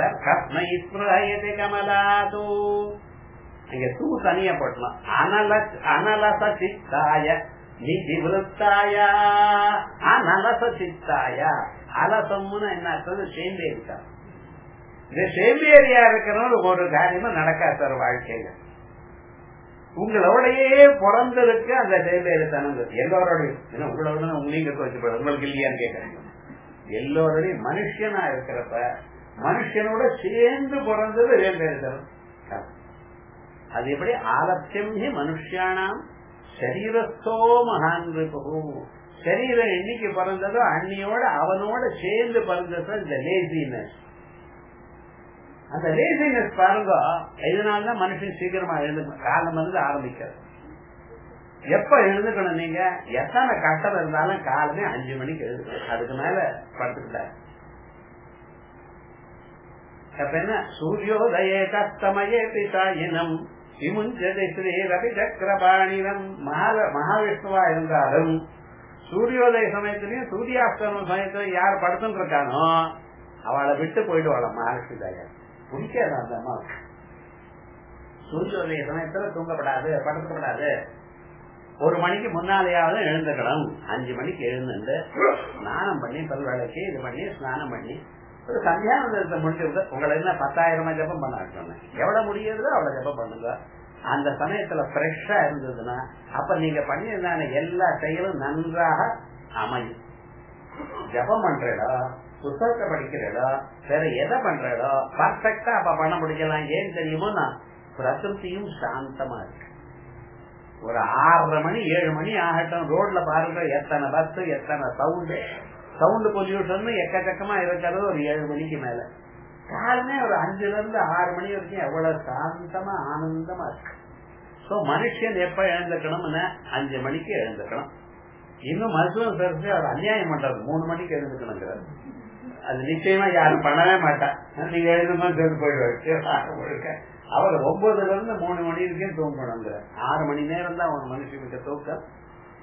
A: கமலாது இங்க தூ தனியா போட்டலாம் அனல அனலச சித்தாய நிதி விருத்தாயா அனலச சித்தாயா அலசம்னு என்ன அர்த்தம் சேர்ந்தே இருக்கா இந்த சேம்பியரியா இருக்கிறவங்க ஒரு காரியமும் நடக்காது சார் வாழ்க்கையில உங்களோடயே பிறந்திருக்கு அந்த சேம்பேரித்தனம் எல்லோரோடையும் உங்களோட நீங்க வச்சு உங்களுக்கு இல்லையான்னு கேட்கறீங்க எல்லோருடையும் மனுஷனா இருக்கிறப்ப மனுஷனோட சேர்ந்து பிறந்தது சேம்பேரித்தனம் அது எப்படி ஆலத்தியம் மனுஷியானாம் சரீரத்தோ மகான் சரீரம் என்னைக்கு பிறந்ததோ அன்னியோட அவனோட சேர்ந்து பிறந்தது இந்த லேசினஸ் அந்த லேசினஸ் பாருங்க இதனாலதான் மனுஷன் சீக்கிரமா எழுந்து காலம் வந்து ஆரம்பிக்கிறது எப்ப எழுந்துக்கணும் நீங்க எத்தனை கட்டம் இருந்தாலும் காலமே அஞ்சு மணிக்கு எழுதுக்கணும் அதுக்கு மேல படுத்துக்கிட்டாரு அப்ப என்ன சூரியோதயே கஸ்தமயே பிதாயினம் விமுஞ்சதை ஸ்ரீ ரவி சக்கரபாணினம் மகாவிஷ்ணுவா இருந்தாலும் சூரியோதய சமயத்திலையும் சூரியாஸ்தம சமயத்திலும் யார் படுத்துட்டு இருக்கானோ அவளை விட்டு போயிடுவாள மகாலட்சுமி தாயார் பிடிக்காது அந்த அம்மாவுக்கு சூரியோதய சமயத்துல தூங்கப்படாது படுக்கப்படாது ஒரு மணிக்கு முன்னாலேயாவது எழுந்துக்கணும் அஞ்சு மணிக்கு எழுந்துட்டு ஸ்நானம் பண்ணி பல்வேளைக்கு இது பண்ணி ஸ்நானம் பண்ணி ஒரு சந்தியானந்தத்தை முடிச்சிருந்த உங்களை என்ன பத்தாயிரமா ஜப்பம் பண்ண சொன்னேன் எவ்வளவு முடியுதோ அவ்வளவு ஜப்பம் பண்ணுங்க அந்த சமயத்துல ஃப்ரெஷ்ஷா இருந்ததுன்னா அப்ப நீங்க பண்ணியிருந்தான எல்லா செயலும் நன்றாக அமையும் ஜபம் பண்றடா புத்தகத்தை படிக்கிறடா வேற எதை பண்றடோ பர்ஃபெக்டா அப்ப பண்ண முடிக்கலாம் ஏன் தெரியுமோ நான் பிரகிருத்தியும் சாந்தமா இருக்கு ஒரு ஆறரை மணி ஏழு மணி ஆகட்டும் ரோட்ல பாருங்க எத்தனை பஸ் எத்தனை சவுண்டு சவுண்ட் பொல்யூஷன் எக்கச்சக்கமா இருக்கிறது ஒரு ஏழு மணிக்கு மேல காலமே ஒரு அஞ்சுல இருந்து ஆறு மணி வரைக்கும் எவ்வளவு சாந்தமா ஆனந்தமா இருக்கு சோ மனுஷன் எப்ப எழுந்துக்கணும்னு அஞ்சு மணிக்கு எழுந்துக்கணும் இன்னும் மருத்துவம் தெரிஞ்சு அவர் அநியாயம் பண்றாரு மூணு மணிக்கு எழுந்துக்கணுங்கிறாரு அது நிச்சயமா யாரும் பண்ணவே மாட்டான் நீங்க எழுதுமா சேர்ந்து போயிடுவாரு அவர் ஒன்பதுல இருந்து மூணு மணி வரைக்கும் தூங்கணுங்கிற ஆறு மணி நேரம் தான் ஒரு மனுஷனுக்கு தூக்கம்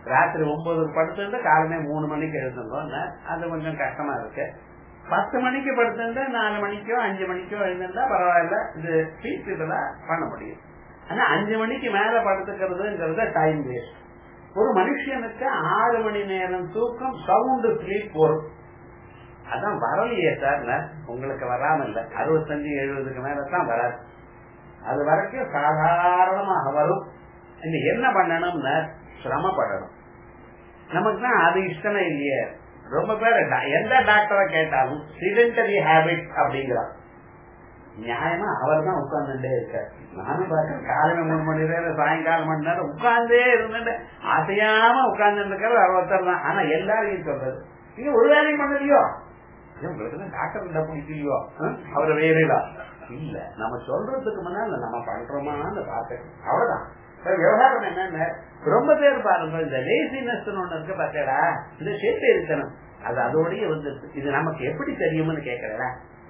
A: ராத்திரி ஒன்பதுக்கு படுத்துட்டு காலமே மூணு மணிக்கு எழுந்துருவோம் அது கொஞ்சம் கஷ்டமா இருக்கு பத்து மணிக்கு படுத்துட்டு நாலு மணிக்கோ அஞ்சு மணிக்கோ எழுந்திருந்தா பரவாயில்ல இது பீஸ்ஃபுல்லா பண்ண முடியும் ஆனா அஞ்சு மணிக்கு மேல படுத்துக்கிறதுங்கிறது டைம் வேஸ்ட் ஒரு மனுஷனுக்கு ஆறு மணி நேரம் தூக்கம் சவுண்டு ஸ்லீப் வரும் அதான் வரலையே சார் உங்களுக்கு வராம இல்ல அறுபத்தஞ்சு எழுபதுக்கு மேலதான் வராது அது வரைக்கும் சாதாரணமாக வரும் இந்த என்ன பண்ணணும்னா சிரமப்படணும் நமக்கு தான் அது இஷ்டமே இல்லையே ரொம்ப பேர் எந்த டாக்டரை கேட்டாலும் சிடென்டரி ஹேபிட் அப்படிங்கிறார் நியாயமா அவர் தான் உட்கார்ந்துட்டே இருக்கார் நானும் பார்த்தேன் காலையில மூணு மணி நேரம் சாயங்காலம் மணி நேரம் உட்கார்ந்தே இருந்துட்டு அசையாம உட்கார்ந்து இருக்கிறது ஒருத்தர் தான் ஆனா எல்லாரையும் சொல்றது நீங்க ஒரு வேலையும் பண்ணலையோ உங்களுக்கு டாக்டர் இருந்தா பிடிக்கலையோ அவர் வேறா இல்ல நம்ம சொல்றதுக்கு முன்னால நம்ம பண்றோமான்னு பாக்கணும் அவ்வளவுதான் விவகாரம் என்னன்னு ரொம்ப பேர் பாருங்க இந்த லேசினஸ் ஒண்ணு இருக்கு பாத்தடா இந்த ஷேப் இருக்கணும் அது அதோடய வந்து இது நமக்கு எப்படி தெரியும்னு கேக்குறா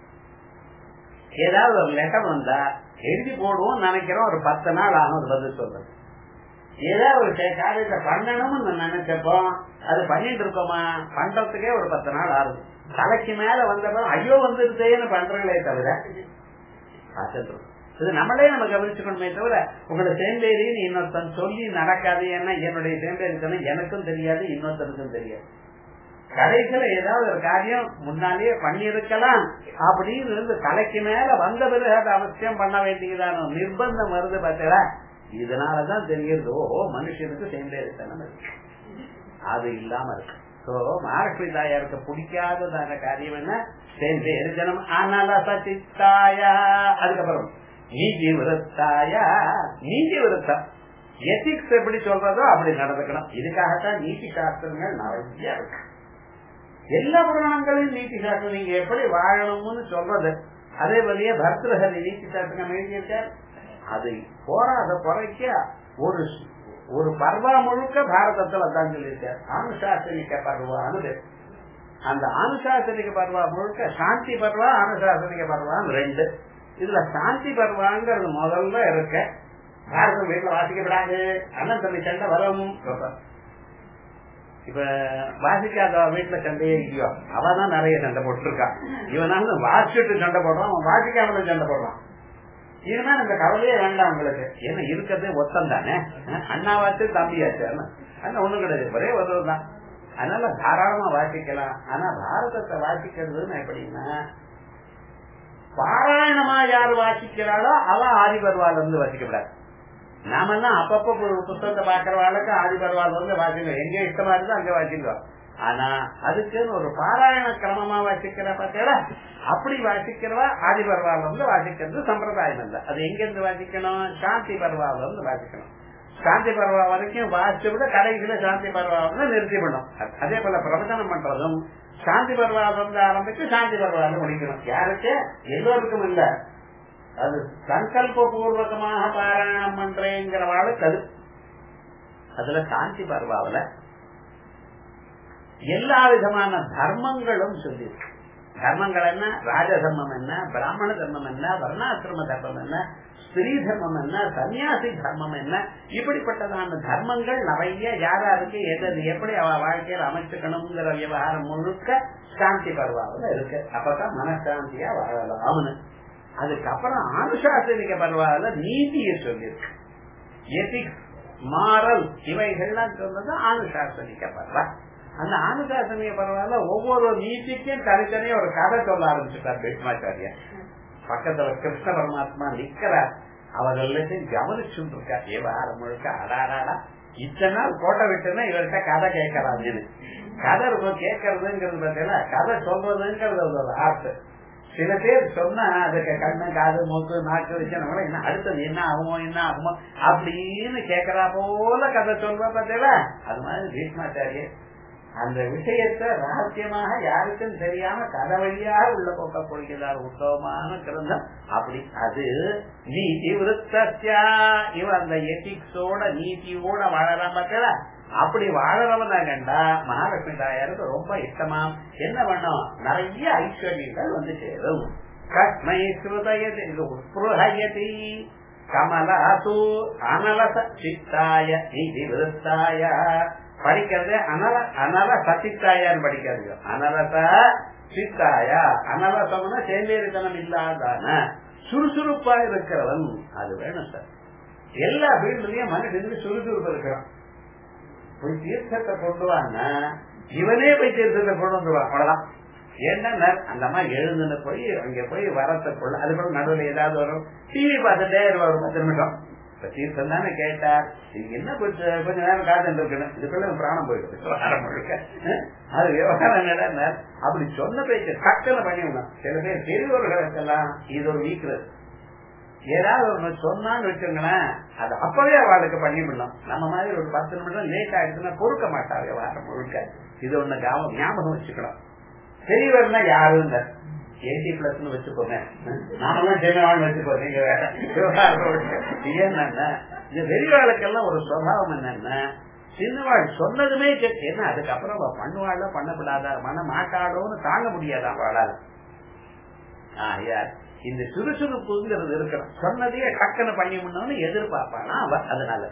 A: ஏதாவது ஒரு லெட்டர் வந்தா எழுதி போடுவோம் நினைக்கிறோம் ஒரு பத்து நாள் ஆகும் அது பதில் சொல்றது ஏதாவது ஒரு காரியத்தை பண்ணணும்னு நினைச்சப்போம் அது பண்ணிட்டு இருக்கோமா பண்றதுக்கே ஒரு பத்து நாள் ஆகுது தலைக்கு மேல வந்தப்ப ஐயோ வந்துருதேன்னு பண்றங்களே தவிர பார்த்துட்டு இது நம்மளே நம்ம கவனிச்சுக்கணுமே தவிர உங்களோட சேம்பேரின்னு இன்னொருத்தன் சொல்லி நடக்காது ஏன்னா என்னுடைய சேம்பேரி எனக்கும் தெரியாது இன்னொருத்தருக்கும் தெரியாது கடைசியில ஏதாவது ஒரு காரியம் முன்னாலேயே பண்ணிருக்கலாம் அப்படின்னு இருந்து தலைக்கு மேல வந்த பிறகு அதை அவசியம் பண்ண வேண்டியதான நிர்பந்தம் வருது பார்த்தீங்களா இதனாலதான் தெரியுது ஓ மனுஷனுக்கு சேம்பேரித்தனம் இருக்கு அது இல்லாம இருக்கு சோ மகாலட்சுமி தாயாருக்கு பிடிக்காததான காரியம் என்ன சேம்பேரித்தனம் அனலசித்தாயா அதுக்கப்புறம் நீதி விருத்தாயா நீதி விருத்தம் எத்திக்ஸ் எப்படி சொல்றதோ அப்படி நடந்துக்கணும் இதுக்காகத்தான் நீதி சாஸ்திரங்கள் நிறைய இருக்கு எல்லா புராணங்களையும் நீதி சாஸ்திரம் நீங்க எப்படி வாழணும்னு சொல்றது அதே வழியே பர்தஹரி நீதி சாஸ்திரம் எழுதியிருக்கார் அது போராத குறைக்க ஒரு ஒரு பர்வா முழுக்க பாரதத்துல தான் சொல்லியிருக்கார் அனுசாசனிக்க பர்வான்னு அந்த அனுசாசனிக பர்வா முழுக்க சாந்தி பர்வா அனுசாசனிக பர்வான்னு ரெண்டு இதுல சாந்தி பர்வாங்கிறது முதல்ல இருக்க பாரதம் வீட்டுல வாசிக்கப்படாது அண்ணன் தம்பி சண்டை வரும் இப்ப வாசிக்காத வீட்டுல சண்டையே இல்லையோ அவதான் நிறைய சண்டை போட்டுருக்கான் இவனால வாசிச்சுட்டு சண்டை போடுறான் அவன் வாசிக்காமல சண்டை போடுறான் இதுனா இந்த கவலையே வேண்டாம் உங்களுக்கு ஏன்னா இருக்கிறதே ஒத்தம் தானே அண்ணாவாச்சு தம்பியாச்சு அண்ணா ஒண்ணும் கிடையாது ஒரே ஒருவர் தான் அதனால தாராளமா வாசிக்கலாம் ஆனா பாரதத்தை வாசிக்கிறதுன்னு எப்படின்னா பாராயணமா யார் வாசிக்கிறாளோ அவ ஆதிபர்வால இருந்து வாசிக்கப்படாது நாம எல்லாம் அப்பப்ப புத்தகத்தை பாக்குறவாளுக்கு ஆதிபர்வால இருந்து வாசிக்கணும் எங்க இஷ்டமா இருந்தா அங்க வாசிக்கிறோம் ஆனா அதுக்குன்னு ஒரு பாராயண கிரமமா வாசிக்கிற பார்த்தா அப்படி வாசிக்கிறவா ஆதிபர்வால இருந்து வாசிக்கிறது சம்பிரதாயம் இல்ல அது எங்க இருந்து வாசிக்கணும் சாந்தி பர்வால இருந்து வாசிக்கணும் சாந்தி பர்வா வரைக்கும் வாசிச்சு விட கடைசியில சாந்தி பர்வாவை நிறுத்தி பண்ணும் அதே போல பிரவச்சனம் பண்றதும் சாந்தி பர்வால இருந்து ஆரம்பிச்சு சாந்தி பர்வால முடிக்கணும் யாருக்கு எல்லோருக்கும் இல்ல அது சங்கல்ப பூர்வகமாக பாராயணம் பண்றேங்கிறவாளுக்கு அது அதுல சாந்தி பர்வாவில எல்லா விதமான தர்மங்களும் சொல்லி தர்மங்கள் என்ன ராஜதர்மம் என்ன பிராமண தர்மம் என்ன வர்ணாசிரம தர்மம் என்ன ஸ்திரீ தர்மம் என்ன சன்னியாசி தர்மம் என்ன இப்படிப்பட்டதான தர்மங்கள் நிறைய யாராருக்கு எது எப்படி அவ வாழ்க்கையில் அமைச்சுக்கணுங்கிற விவகாரம் முழுக்க சாந்தி பருவாவில் இருக்கு அப்பதான் மனசாந்தியா வாழலாம்னு அதுக்கப்புறம் அனுசாசனிக பருவாவில் நீதியை சொல்லியிருக்கு எதிக்ஸ் மாரல் இவைகள்லாம் சொன்னது அனுசாசனிக்க பருவா அந்த ஆனுசாசனிய பரவாயில்ல ஒவ்வொரு நீதிக்கும் தனித்தனியா ஒரு கதை சொல்ல ஆரம்பிச்சுட்டார் பீஷ்மாச்சாரியர் பக்கத்துல கிருஷ்ண பரமாத்மா நிக்கிறார் அவர் எல்லாத்தையும் கவனிச்சுட்டு இருக்கார் விவகாரம் முழுக்க அடாடாடா இத்தனை நாள் கோட்டை விட்டுன்னா இவர்கிட்ட கதை கேட்கறாங்க கதை இருக்கும் கேட்கறதுங்கிறது பார்த்தீங்கன்னா கதை சொல்றதுங்கிறது ஒரு ஆர்ட் சில பேர் சொன்னா அதுக்கு கண்ணு காது மூக்கு நாக்கு வச்சு நம்மள என்ன அடுத்தது என்ன ஆகுமோ என்ன ஆகுமோ அப்படின்னு கேட்கறா போல கதை சொல்றா பார்த்தீங்களா அது மாதிரி பீஷ்மாச்சாரியர் அந்த விஷயத்தை ரகசியமாக யாருக்கும் தெரியாம கதை வழியாக உள்ள போக்க போகிறார் உத்தவமான கிரந்தம் அப்படி அது நீதி விருத்தியா இவன் அந்த எத்திக்ஸோட நீதியோட வாழறான் பார்த்தா அப்படி வாழறவனா கண்டா மகாலட்சுமி தாயாருக்கு ரொம்ப இஷ்டமா என்ன பண்ணும் நிறைய ஐஸ்வர்யங்கள் வந்து சேரும் கஸ்மை ஸ்ருதயதி கமலாசு அனலச சித்தாய நீதி விருத்தாய படிக்கிறது அனல அனல சத்தித்தாயான்னு படிக்காதீங்க அனலத சித்தாயா அனலசம்னா சேந்தேரித்தனம் இல்லாதான சுறுசுறுப்பா இருக்கிறவன் அது வேணும் சார் எல்லா ஃபீல்ட்லயும் மனுஷனுக்கு சுறுசுறுப்பு இருக்கிறான் போய் தீர்த்தத்தை கொண்டு வாங்க இவனே போய் தீர்த்தத்தை கொண்டு வந்துருவான் அவ்வளவுதான் ஏன்னா அந்த அம்மா எழுந்துன்னு போய் அங்க போய் வரத்துக்குள்ள அது கூட நடுவில் ஏதாவது வரும் டிவி பார்த்துட்டே ஒரு பத்து நிமிஷம் இப்ப தீர்த்தம் தானே கேட்டார் நீங்க என்ன கொஞ்சம் கொஞ்ச நேரம் காத்து இருக்கணும் இதுக்குள்ள பிராணம் போயிடும் விவகாரம் முழுக்க அது விவகாரம் என்னடா அப்படி சொன்ன பேச்சு டக்குன்னு பண்ணிவிடணும் சில பேர் பெரியவர்களுக்கெல்லாம் இது ஒரு வீக்னஸ் ஏதாவது ஒண்ணு சொன்னான்னு வச்சுங்களேன் அது அப்பவே அவளுக்கு பண்ணிவிடணும் நம்ம மாதிரி ஒரு பத்து நிமிஷம் லேட் ஆயிடுச்சுன்னா பொறுக்க மாட்டா விவகாரம் முழுக்க இது ஒண்ணு ஞாபகம் வச்சுக்கணும் பெரியவர்னா யாரும் எயிட்டி பிளஸ் வச்சுக்கோங்க நாமெல்லாம் சின்னவாள் வச்சுக்கோங்க நீங்க வேற என்னன்னா இந்த பெரியவாளுக்கெல்லாம் ஒரு சுவாவம் என்னன்னா சின்னவாள் சொன்னதுமே என்ன அதுக்கப்புறம் அவ பண்ணுவாள பண்ணக்கூடாதா பண்ண மாட்டாளோன்னு தாங்க முடியாது அவளால் ஆயார் இந்த சுறுசுறுப்புங்கிறது இருக்கணும் சொன்னதையே டக்குன்னு பண்ணி முன்னோன்னு எதிர்பார்ப்பானா அவ அதனால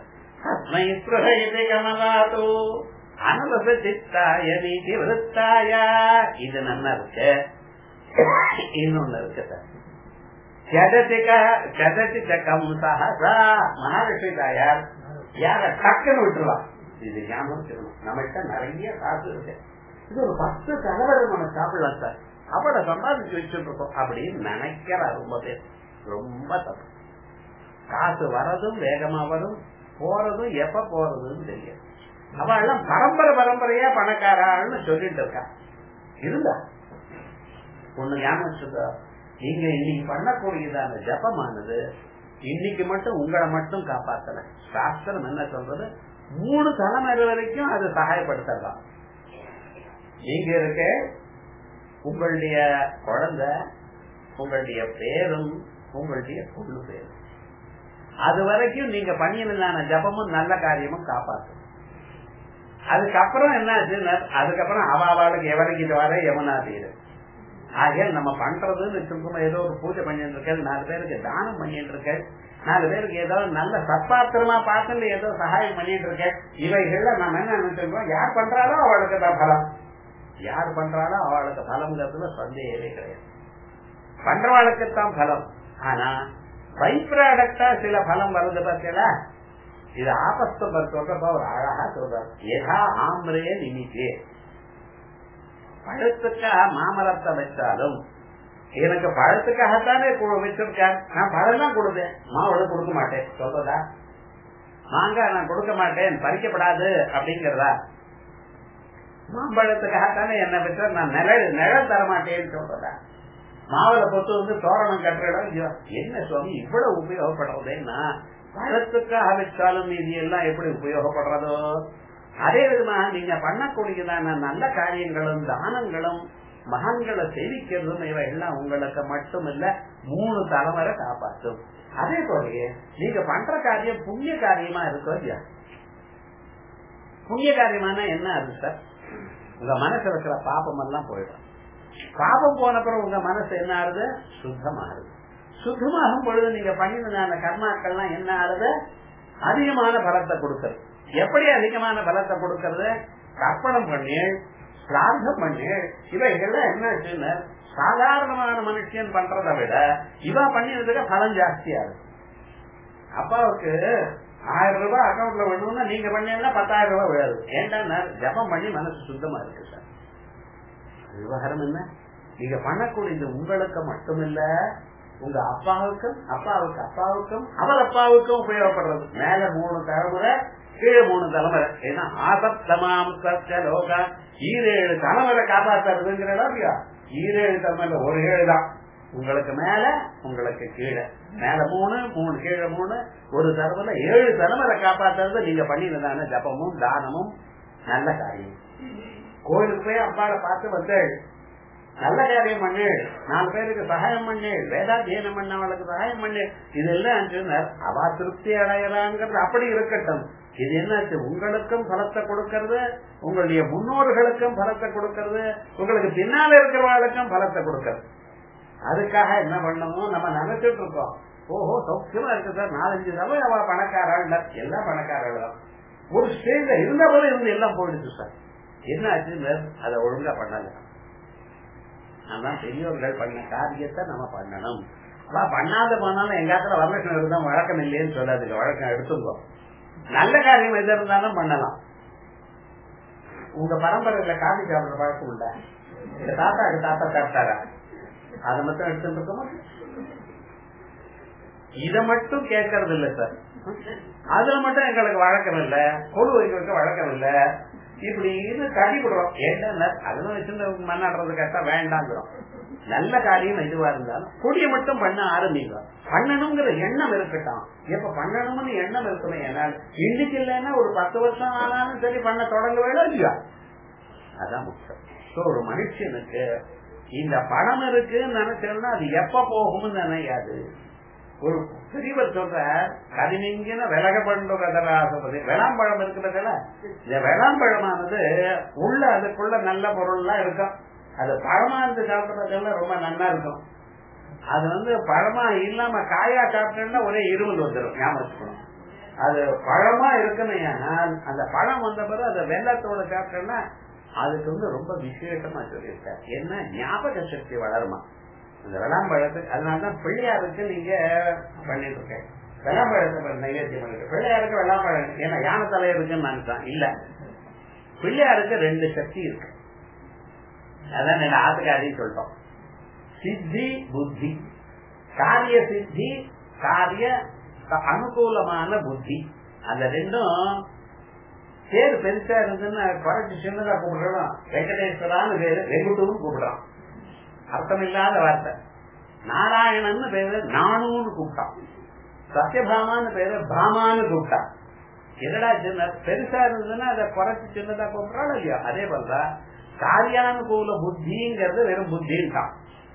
A: கமலாதோ அனவச சித்தாய நீதி விருத்தாயா இது நல்லா இருக்கு இன்னொன்னு இருக்கு மகாலட்சுமி தாயார் யார டக்குன்னு விட்டுருவா இது ஞாபகம் நம்மகிட்ட நிறைய காசு இருக்கு இது ஒரு பத்து தலைவரை நம்ம சாப்பிடலாம் சார் அவளை சம்பாதிச்சு வச்சுட்டு இருக்கோம் அப்படின்னு நினைக்கிற ரொம்ப பேர் ரொம்ப தப்பு காசு வரதும் வேகமா வரும் போறதும் எப்ப போறதுன்னு தெரியாது அவெல்லாம் பரம்பரை பரம்பரையா பணக்காரான்னு சொல்லிட்டு இருக்கா இருந்தா ஒண்ணு ஞாபகம் நீங்க இன்னைக்கு பண்ணக்கூடியதான ஜபமானது இன்னைக்கு மட்டும் உங்களை மட்டும் காப்பாத்தல சாஸ்திரம் என்ன சொல்றது மூணு தலைமுறை வரைக்கும் அது சகாயப்படுத்தலாம் நீங்க இருக்க உங்களுடைய குழந்தை உங்களுடைய பேரும் உங்களுடைய பொண்ணு பேரும் அது வரைக்கும் நீங்க பண்ணினதான ஜபமும் நல்ல காரியமும் காப்பாற்றும் அதுக்கப்புறம் என்ன ஆச்சுன்னா அதுக்கப்புறம் அவாவாளுக்கு எவரைக்கு வர யமுனா தீரு ஆகையால் நம்ம பண்றதுன்னு வச்சுக்கோங்க ஏதோ ஒரு பூஜை பண்ணிட்டு இருக்க நாலு பேருக்கு தானம் பண்ணிட்டு இருக்க நாலு பேருக்கு ஏதோ நல்ல சத்பாத்திரமா பார்த்து ஏதோ சகாயம் பண்ணிட்டு இருக்க இவைகள்ல நம்ம என்ன நினைச்சிருக்கோம் யார் பண்றாலோ அவளுக்கு தான் பலம் யார் பண்றாலோ அவளுக்கு பலம்ங்கிறதுல சந்தேகமே கிடையாது பண்றவாளுக்குத்தான் பலம் ஆனா பை ப்ராடக்டா சில பலம் வருது பார்த்தீங்களா இது ஆபஸ்த சொல்றப்ப ஒரு அழகா சொல்றாரு ஏதா ஆம்பரே நிமித்தே பழத்துக்காக மாமரத்தை வச்சாலும் எனக்கு பழத்துக்காகத்தானே வச்சிருக்கேன் நான் பழம் தான் கொடுத்தேன் மாவளை கொடுக்க மாட்டேன் சொல்றதா மாங்காய் நான் கொடுக்க மாட்டேன் பறிக்கப்படாது அப்படிங்கறதா மாம்பழத்துக்காகத்தானே என்ன வச்சா நான் நிழல் நிழல் தர மாட்டேன்னு சொல்றதா மாவளை பொத்து வந்து தோரணம் கட்டுற இடம் என்ன சுவாமி இவ்வளவு உபயோகப்படுறதுன்னா பழத்துக்காக வச்சாலும் இது எல்லாம் எப்படி உபயோகப்படுறதோ அதே விதமாக நீங்க பண்ணக்கூடியதான நல்ல காரியங்களும் தானங்களும் மகான்களை சேவிக்கிறதும் இவைகள்லாம் உங்களுக்கு மட்டும் இல்ல மூணு தலைமுறை காப்பாற்றும் அதே போலயே நீங்க பண்ற காரியம் புண்ணிய காரியமா இருக்கோ இல்லையா புண்ணிய காரியமான என்ன அது சார் உங்க மனசுல இருக்கிற பாப்பம் எல்லாம் போயிடும் பாபம் போன பிறகு உங்க மனசு என்ன ஆறுது சுத்தமாகுது சுத்தமாகும் பொழுது நீங்க பண்ணினதான கர்மாக்கள்லாம் என்ன ஆறுது அதிகமான பலத்தை கொடுக்கறது எப்படி அதிகமான பலத்தை கொடுக்கறது கற்பனம் பண்ணி பிரார்த்தம் பண்ணி இவைகள்ல என்ன சாதாரணமான மனுஷன் பண்றதை விட இவா பண்ணினதுக்கு பலம் ஜாஸ்தியா இருக்கு அப்பாவுக்கு ஆயிரம் ரூபாய் அக்கௌண்ட்ல வேணும்னா நீங்க பண்ணீங்கன்னா பத்தாயிரம் ரூபாய் விழாது ஏன்டா ஜபம் பண்ணி மனசு சுத்தமா இருக்கு சார் விவகாரம் என்ன நீங்க பண்ணக்கூடியது உங்களுக்கு மட்டுமில்ல உங்க அப்பாவுக்கும் அப்பாவுக்கு அப்பாவுக்கும் அவர் அப்பாவுக்கும் உபயோகப்படுறது மேல மூணு தலைமுறை கீழே மூணு தலைமுறை ஏன்னா ஆசப்தமாம் லோக ஈரேழு தலைமுறை காப்பாத்துறதுங்கிறதா இல்லையா ஈரேழு தலைமுறை ஒரு ஏழு தான் உங்களுக்கு மேல உங்களுக்கு கீழே மேல மூணு மூணு கீழே மூணு ஒரு தலைமுறை ஏழு தலைமுறை காப்பாத்துறது நீங்க பண்ணினதான ஜபமும் தானமும் நல்ல காரியம் கோயிலுக்கு போய் அப்பாவை பார்த்து வந்து நல்ல காரியம் பண்ணு நாலு பேருக்கு சகாயம் பண்ணு வேதாத்தியனம் பண்ணவளுக்கு சகாயம் பண்ணு இதெல்லாம் சொன்னார் அவா திருப்தி அடையலாங்கிறது அப்படி இருக்கட்டும் இது என்னாச்சு உங்களுக்கும் பலத்தை கொடுக்கறது உங்களுடைய முன்னோர்களுக்கும் பலத்தை கொடுக்கறது உங்களுக்கு பின்னால இருக்கிறவர்களுக்கும் பலத்தை கொடுக்கறது அதுக்காக என்ன பண்ணணும் நம்ம நினைச்சிட்டு இருக்கோம் ஓஹோ சௌக்கியமா இருக்கு சார் நாலஞ்சு தடவை அவ பணக்காரள் எல்லாம் பணக்காரர்கள் தான் ஒரு ஸ்டேஜ்ல இருந்த போல இருந்து எல்லாம் போயிடுச்சு சார் என்ன ஆச்சு அதை ஒழுங்கா பண்ணல அதான் பெரியவர்கள் பண்ண காரியத்தை நம்ம பண்ணணும் அப்ப பண்ணாத போனாலும் எங்க இடத்துல வரலட்சணம் இருந்தா வழக்கம் இல்லையேன்னு சொல்லாதுங்க வழக்கம் எடுத்துக்கோ நல்ல காரியம் எது இருந்தாலும் பண்ணலாம் உங்க பரம்பரையில காபி சாப்பிடுற பழக்கம் உண்டா இந்த தாத்தாக்கு தாத்தா சாப்பிட்டாரா அதை மட்டும் எடுத்துட்டு இருக்கோமா இத மட்டும் கேட்கறது இல்ல சார் அதுல மட்டும் எங்களுக்கு வழக்கம் இல்ல கொடு வைக்கிறதுக்கு வழக்கம் இல்ல இப்படி இது கட்டிவிடுறோம் என்ன அதெல்லாம் வச்சு மண்ணாடுறது கேட்டா வேண்டாங்கிறோம் நல்ல காரியம் எதுவா இருந்தாலும் கொடிய மட்டும் பண்ண ஆரம்பிங்க பண்ணணுங்கிற எண்ணம் இருக்கட்டும் எப்ப பண்ணணும்னு எண்ணம் இருக்கணும் என்னால் இன்னைக்கு இல்லைன்னா ஒரு பத்து வருஷம் ஆனாலும் சரி பண்ண தொடங்க வேணும் இல்லையா அதான் முக்கியம் So, ஒரு மனுஷனுக்கு இந்த பணம் இருக்குன்னு நினைச்சோம்னா அது எப்ப போகும்னு நினையாது ஒரு பெரியவர் சொல்ற கதினிங்கின விலக பண்ணு கதராசபதி வெளாம்பழம் இருக்கிறதுல இந்த வெளாம்பழமானது உள்ள அதுக்குள்ள நல்ல பொருள்லாம் இருக்கும் அது பழமா இருந்து சாப்பிடுறதெல்லாம் ரொம்ப நல்லா இருக்கும் அது வந்து பழமா இல்லாம காயா சாப்பிட்டோம்னா ஒரே இருமல் வந்துடும் ஞாபகம் அது பழமா இருக்கணும் ஏன்னால் அந்த பழம் வந்த பிறகு அந்த வெள்ளத்தோட சாப்பிட்டோம்னா அதுக்கு வந்து ரொம்ப விசேஷமா சொல்லியிருக்காரு என்ன ஞாபக சக்தி வளருமா இந்த வெளாம்பழத்துக்கு அதனாலதான் பிள்ளையாருக்கு நீங்க பண்ணிட்டு இருக்கேன் வெளாம்பழத்தை நைவேத்தியம் பண்ணிட்டு பிள்ளையாருக்கு வெளாம்பழம் ஏன்னா யானை தலை இருக்குன்னு நினைச்சான் இல்ல பிள்ளையாருக்கு ரெண்டு சக்தி இருக்கு அதான் எங்க ஆத்துக்காரின்னு சொல்லிட்டோம் சித்தி புத்தி காரிய சித்தி காரிய அனுகூலமான புத்தி அந்த ரெண்டும் பேர் பெருசா இருந்துன்னா குறைச்சு சின்னதா கூப்பிடுறோம் வெங்கடேஸ்வரான்னு பேரு வெகுட்டுன்னு கூப்பிடுறான் அர்த்தம் இல்லாத வார்த்தை நாராயணன் பேரு நானுன்னு கூப்பிட்டான் சத்யபாமான்னு பேரு பாமான்னு கூப்பிட்டான் என்னடா சின்ன பெருசா இருந்ததுன்னா அதை குறைச்சு சின்னதா கூப்பிடுறாள் இல்லையா அதே போலதான் காரியானுகூல புத்திங்கிறது வெறும் புத்தின்ட்டான்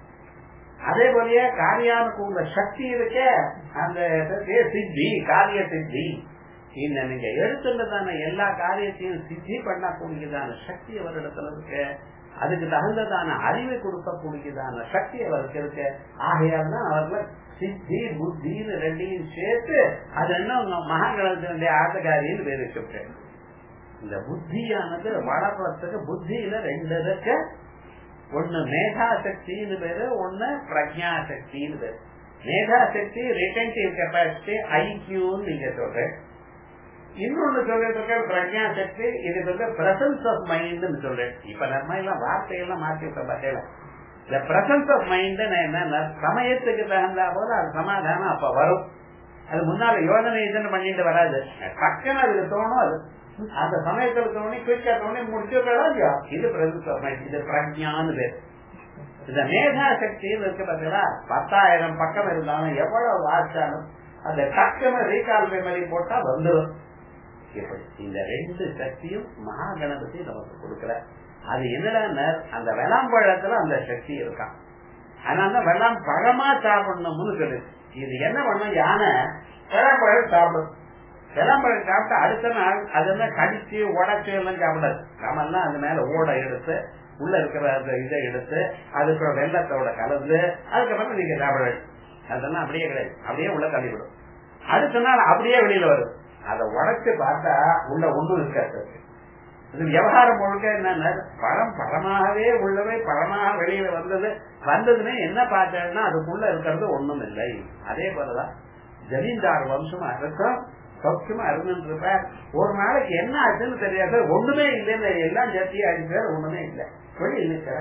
A: அதே போலயே காரியானுகூல சக்தி இருக்கே அந்த சித்தி காரிய சித்தி இந்த நீங்க எடுத்துள்ளதான எல்லா காரியத்தையும் சித்தி பண்ணக்கூடியதான சக்தி அவரிடத்துல இருக்கு அதுக்கு தகுந்ததான அறிவை கொடுக்கக்கூடியதான சக்தி அவருக்கு இருக்கு ஆகையால் தான் அவர்கள் சித்தி புத்தின்னு ரெண்டையும் சேர்த்து அது என்ன மகாகணத்தினுடைய ஆட்டக்காரின்னு பேர் வச்சுட்டேன் இந்த புத்தியானது வளர்றதுக்கு புத்தியில ரெண்டு இருக்கு ஒண்ணு மேகா சக்தின்னு பேரு ஒண்ணு பிரஜா சக்தின்னு பேரு மேகா சக்தி ரிட்டன்டிவ் கெப்பாசிட்டி ஐக்கியூன்னு நீங்க சொல்றேன் இன்னொன்னு சொல்லிட்டு இருக்க பிரஜா சக்தி இதுக்கு வந்து பிரசன்ஸ் ஆஃப் மைண்ட் சொல்றேன் இப்ப நம்ம எல்லாம் வார்த்தையெல்லாம் மாற்றி விட்ட பார்த்தேன் இந்த பிரசன்ஸ் ஆஃப் மைண்ட் என்ன சமயத்துக்கு தகுந்தா போது அது சமாதானம் அப்ப வரும் அது முன்னால யோஜனை இதுன்னு பண்ணிட்டு வராது டக்குன்னு அதுக்கு தோணும் அது அந்த சமயத்துல தோணி குயிக்கா தோணி முடிச்சுக்கலாம் இல்லையா இது பிரசன்ஸ் ஆஃப் மைண்ட் இது பிரஜான்னு பேர் இந்த மேகா சக்தின்னு இருக்கு பார்த்தீங்களா பத்தாயிரம் பக்கம் இருந்தாலும் எவ்வளவு வாசிச்சாலும் அந்த டக்குன்னு ரீகால் மெமரி போட்டா வந்துடும் எப்படி இந்த ரெண்டு சக்தியும் மகா கணபதி நமக்கு கொடுக்கல அது என்னடா அந்த வெளாம்பழத்துல அந்த சக்தி இருக்கான் அதனால வெள்ளாம் பழமா சாப்பிடணும்னு சொல்லு இது என்ன பண்ணும் யானை வெளாம்பழம் சாப்பிடும் வெளாம்பழம் சாப்பிட்டா அடுத்த நாள் அதெல்லாம் கடிச்சு உடச்சு எல்லாம் சாப்பிடாது நாம எல்லாம் அது மேல ஓட எடுத்து உள்ள இருக்கிற அந்த இதை எடுத்து அதுக்கு வெள்ளத்தோட கலந்து அதுக்கப்புறம் நீங்க சாப்பிட அதெல்லாம் அப்படியே கிடையாது அப்படியே உள்ள தள்ளிவிடும் அடுத்த நாள் அப்படியே வெளியில வரும் அதை உடச்சு பார்த்தா உள்ள ஒன்றும் இருக்காது இது விவகாரம் முழுக்க என்னன்னா பழம் பழமாகவே உள்ளவே பழமாக வெளியில வந்தது வந்ததுமே என்ன பார்த்தேன்னா அதுக்குள்ள இருக்கிறது ஒண்ணும் இல்லை அதே போலதான் ஜமீன்தார் வம்சமா இருக்கும் சௌக்கியமா இருந்துருப்ப ஒரு நாளைக்கு என்ன ஆச்சுன்னு தெரியாது ஒண்ணுமே இல்லைன்னு எல்லாம் ஜாத்தி ஆயிடுச்சு ஒண்ணுமே இல்லை வெளியில் இருக்கிற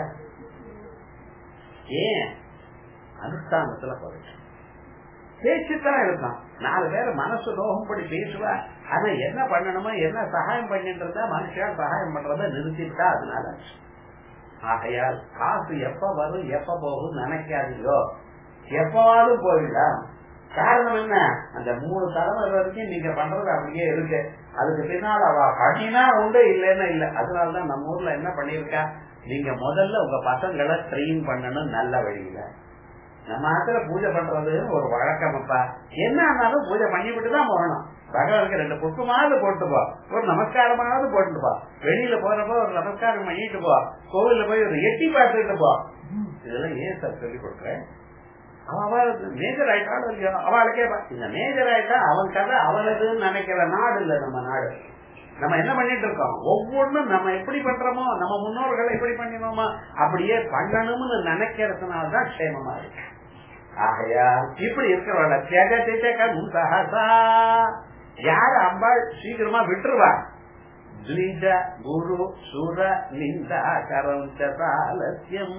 A: ஏன் அனுஷ்டானத்துல போயிட்டு பேச்சுத்தான் இருக்கான் நாலு பேர் மனசு நோகும்படி பேசுவா ஆனா என்ன பண்ணணுமோ என்ன சகாயம் பண்ணிட்டு இருந்தா மனுஷன் சகாயம் பண்றத நிறுத்திட்டா அதனால ஆகையால் காசு எப்ப வரும் எப்ப போகும் நினைக்காதீங்கோ எப்பவாவது போயிடலாம் காரணம் என்ன அந்த மூணு தலைமுறை வரைக்கும் நீங்க பண்றது அப்படியே இருக்கு அதுக்கு பின்னால் அவ பண்ணினா உண்டு இல்லைன்னா இல்ல அதனாலதான் நம்ம ஊர்ல என்ன பண்ணிருக்கா நீங்க முதல்ல உங்க பசங்களை ட்ரெயின் பண்ணணும் நல்ல வழியில நம்ம ஆத்துல பூஜை பண்றது ஒரு வழக்கம் அப்பா என்ன ஆனாலும் பூஜை பண்ணிவிட்டு தான் போகணும் பகவானுக்கு ரெண்டு புஷ்பமாவது போட்டு போ ஒரு நமஸ்காரமாவது போட்டு போ வெளியில போறப்போ ஒரு நமஸ்காரம் பண்ணிட்டு போ கோவில்ல போய் ஒரு எட்டி பார்த்துட்டு போ இதெல்லாம் ஏன் சார் சொல்லி கொடுக்குறேன் அவளுக்கு மேஜர் ஆயிட்டாலும் இல்லையோ அவளுக்கே இந்த மேஜர் ஆயிட்டா அவன் கதை அவளதுன்னு நினைக்கிற நாடு இல்ல நம்ம நாடு நம்ம என்ன பண்ணிட்டு இருக்கோம் ஒவ்வொன்றும் நம்ம எப்படி பண்றோமோ நம்ம முன்னோர்கள் எப்படி பண்ணினோமோ அப்படியே பண்ணணும்னு நினைக்கிறதுனாலதான் க்ஷேமமா இருக்கு ஆகையா இப்படி இருக்கிறவள தியக முன்சகசா யார் அம்பாள் சீக்கிரமா விட்டுருவா த்விஜ குரு சுர நிந்தா கரஞ்சதாலசியம்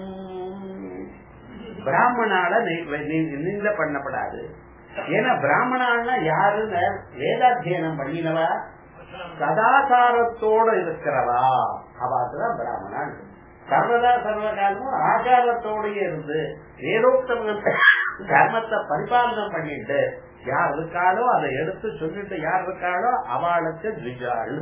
A: பிராமணால நிந்த பண்ணப்படாது ஏன்னா பிராமணான்னா யாருன்னு வேதாத்தியனம் பண்ணினவா சதாசாரத்தோட இருக்கிறவா அவாதுதான் பிராமணன் சர்வதா சர்வகாலமும் ஆச்சாரத்தோடய இருந்து வேதோக்த தர்மத்தை பரிபாலனம் பண்ணிட்டு யார் இருக்காளோ அதை எடுத்து சொல்லிட்டு யார் இருக்காளோ அவளுக்கு த்விஜாள்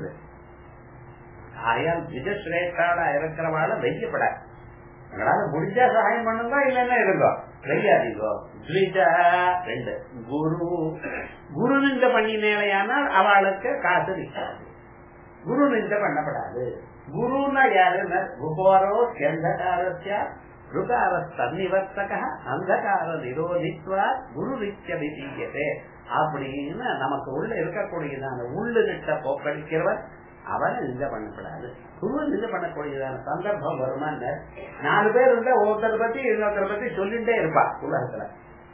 A: ஆயால் திஜஸ்ரேஷ்டாளா இருக்கிறவாள வைக்கப்படாது அதனால முடிஞ்சா சகாயம் பண்ணுங்க இல்லன்னா இருங்கோ வெய்யாதீங்கோ த்விஜா ரெண்டு குரு குரு நிந்த பண்ணினேலையானால் அவளுக்கு காசு நிற்காது குரு நிந்த பண்ணப்படாது குருன்னா யாருன்னா குபோரோ கந்தகாரஸ்ய ருகார தன்னிவர்த்தக அந்தகார நிரோதித்வா குரு நித்தியபிதீயதே அப்படின்னு நமக்கு உள்ள இருக்கக்கூடியதான உள்ளு நிட்ட போக்கடிக்கிறவர் அவனை நிந்த பண்ணப்படாது குரு நிந்த பண்ணக்கூடியதான சந்தர்ப்பம் வருமான்னு நாலு பேர் இருந்தா ஒருத்தர் பத்தி இன்னொருத்தரை பத்தி சொல்லிட்டே இருப்பா உலகத்துல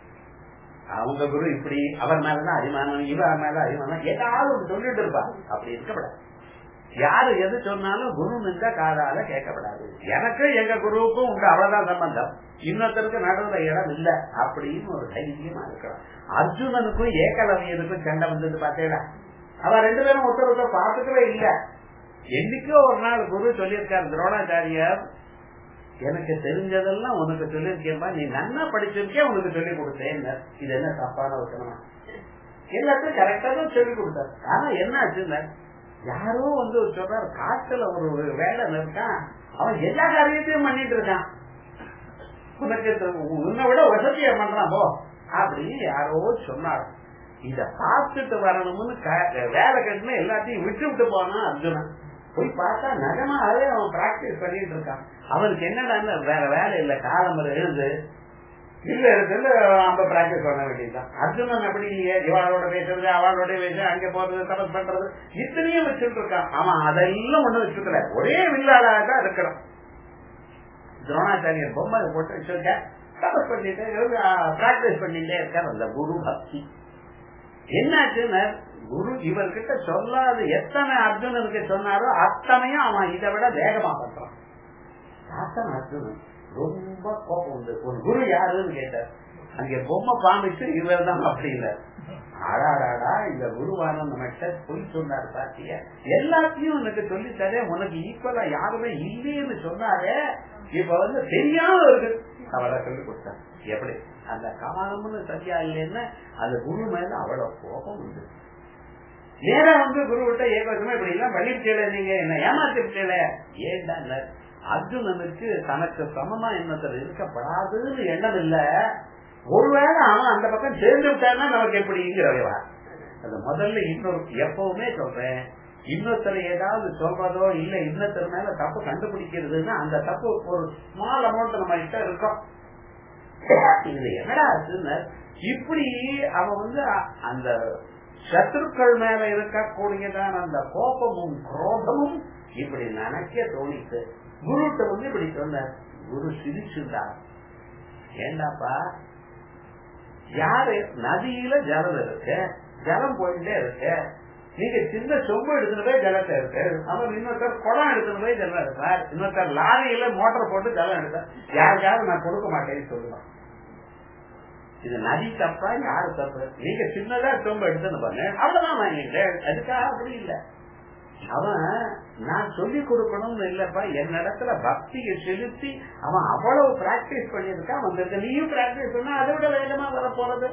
A: அவங்க குரு இப்படி அவர் மேலதான் அபிமானம் இவர் மேல அபிமானம் ஏதாவது சொல்லிட்டு இருப்பா அப்படி இருக்கப்படாது யாரு எது சொன்னாலும் குரு நின்ற காதால கேட்கப்படாது எனக்கு எங்க குருவுக்கும் உண்டு அவ்வளவுதான் சம்பந்தம் இன்னொருத்தருக்கு நடுவுல இடம் இல்ல அப்படின்னு ஒரு தைரியமா இருக்கலாம் அர்ஜுனனுக்கும் ஏகலவியனுக்கும் சண்டை வந்தது பார்த்தேடா அவ ரெண்டு பேரும் ஒருத்தர் ஒருத்தர் பார்த்துக்கவே இல்ல என்னைக்கோ ஒரு நாள் குரு சொல்லியிருக்காரு துரோணாச்சாரியார் எனக்கு தெரிஞ்சதெல்லாம் உனக்கு சொல்லியிருக்கேன்பா நீ நன்னா படிச்சிருக்கே உனக்கு சொல்லி கொடுத்தேன் இது என்ன தப்பான வசனமா எல்லாத்தையும் கரெக்டா தான் சொல்லி கொடுத்தாரு ஆனா என்ன ஆச்சுன்னா யாரோ வந்து சொல்றாரு காட்டுல ஒரு வேலை இருக்கான் அவன் எல்லா காரியத்தையும் பண்ணிட்டு இருக்கான் உனக்கு உன்னை விட வசதியா பண்றான் போ அப்படின்னு யாரோ சொன்னார் இத பார்த்துட்டு வரணும்னு வேலை கட்டின எல்லாத்தையும் விட்டு விட்டு போனான் அர்ஜுனன் போய் பார்த்தா நிஜமாவே அவன் பிராக்டிஸ் பண்ணிட்டு இருக்கான் அவனுக்கு என்னடா வேற வேலை இல்ல காலம்பரை எழுது இல்ல இருக்குன்னு நம்ம பிராக்டிஸ் பண்ண வேண்டியதுதான் அர்ஜுனன் அப்படி இல்லையே இவாளோட பேசுறது அவளோட பேசுறது அங்க போறது தபஸ் பண்றது இத்தனையும் வச்சுட்டு இருக்கான் அவன் அதெல்லாம் ஒண்ணு வச்சுக்கல ஒரே வில்லாதான் இருக்கணும் துரோணாச்சாரியர் பொம்மை போட்டு வச்சிருக்க தபஸ் பண்ணிட்டு பிராக்டிஸ் பண்ணிட்டே இருக்கார் அந்த குரு பக்தி என்னாச்சுன்னு குரு இவர்கிட்ட சொல்லாது எத்தனை அர்ஜுனனுக்கு சொன்னாரோ அத்தனையும் அவன் இதை விட வேகமா பண்றான் அத்தனை அர்ஜுனன் ரொம்ப கோபம் உண்டு ஒரு குரு யாருன்னு கேட்டார் அங்க பொம்மை காமிச்சு இவர் தான் அப்படி இல்ல ஆடாடாடா இந்த குருவான நம்மகிட்ட பொய் சொன்னார் பாத்திய எல்லாத்தையும் உனக்கு சொல்லித்தாரே உனக்கு ஈக்குவலா யாருமே இல்லைன்னு சொன்னாரே இப்ப வந்து தெரியாம இருக்கு அவரை சொல்லி கொடுத்தார் எப்படி அந்த கவனம்னு சரியா இல்லைன்னா அந்த குரு மேல அவ்வளவு கோபம் உண்டு நேரா வந்து குரு விட்ட ஏகவசமா இப்படி எல்லாம் பண்ணிருக்கல நீங்க என்ன ஏமாத்திருக்கல ஏன்டா அர்ஜுனனுக்கு தனக்கு சமமா இன்னொருத்தர் இருக்கப்படாதுன்னு எண்ணம் இல்ல ஒருவேளை அவன் அந்த பக்கம் சேர்ந்து விட்டான்னா நமக்கு எப்படிங்கிறவா அது முதல்ல இன்னொரு எப்பவுமே சொல்றேன் இன்னொருத்தர் ஏதாவது சொல்றதோ இல்ல இன்னொருத்தர் மேல தப்பு கண்டுபிடிக்கிறதுன்னா அந்த தப்பு ஒரு ஸ்மால் அமௌண்ட் நம்ம கிட்ட இருக்கோம் இது என்னடா ஆச்சுன்னு இப்படி அவன் வந்து அந்த சத்துருக்கள் மேல இருக்கக்கூடியதான அந்த கோபமும் குரோதமும் இப்படி நினைக்க தோணித்து குருட்ட வந்து இப்படி சொன்னார் குரு சிரிச்சுட்டார் ஏண்டாப்பா யாரு நதியில ஜலம் இருக்கு ஜலம் போயிட்டே இருக்கு நீங்க சின்ன சொம்பு எடுத்துட்டு போய் ஜலத்தை இருக்கு அவர் இன்னொருத்தர் குடம் எடுத்துட்டு போய் ஜலம் எடுத்தார் இன்னொருத்தர் லாரியில மோட்டர் போட்டு ஜலம் எடுத்தார் யாருக்காவது நான் கொடுக்க மாட்டேன்னு சொல்லுவேன் இது நதி தப்பா யாரு தப்பு நீங்க சின்னதா சொம்பு எடுத்துன்னு பாருங்க அவ்வளவுதான் வாங்கிட்டேன் அதுக்காக அப்படி இல்ல அவன் நான் சொல்லி கொடுக்கணும்னு இல்லப்பா என்னிடத்துல பக்தியை செலுத்தி அவன் அவ்வளவு பிராக்டிஸ் பண்ணிருக்கான் வந்திருக்க நீயும் பிராக்டிஸ் பண்ணா அதை விட வேகமா வர போறது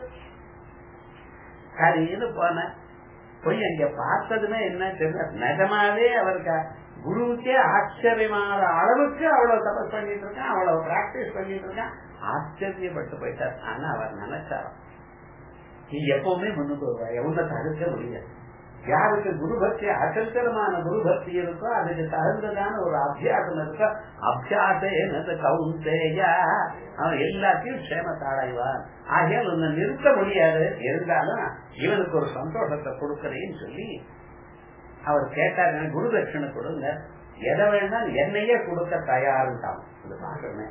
A: சரின்னு போன போய் அங்க பார்த்ததுமே என்ன தெரியல நிஜமாவே அவருக்கு குருவுக்கே ஆச்சரியமான அளவுக்கு அவ்வளவு தபஸ் பண்ணிட்டு இருக்கான் அவ்வளவு பிராக்டிஸ் பண்ணிட்டு இருக்கான் ஆச்சரியப்பட்டு போயிட்டார் ஆனா அவர் நினைச்சார் நீ எப்பவுமே முன்னுக்கு வருவாய் உன்னை தடுக்க முடியாது யாருக்கு குரு பக்தி அசல்கரமான குரு பக்தி இருக்கோ அதுக்கு தகுந்ததான ஒரு அபியாசம் இருக்கோ அபியாச கவுந்தேயா அவன் எல்லாத்தையும் சேமத்தாடைவான் ஆகையால் உன்னை நிறுத்த முடியாது இருந்தாலும் இவனுக்கு ஒரு சந்தோஷத்தை கொடுக்கறேன்னு சொல்லி அவர் கேட்டார் எனக்கு குரு தட்சிணை கொடுங்க எதை வேணா என்னையே கொடுக்க தயாருட்டான் இது பாக்குறேன்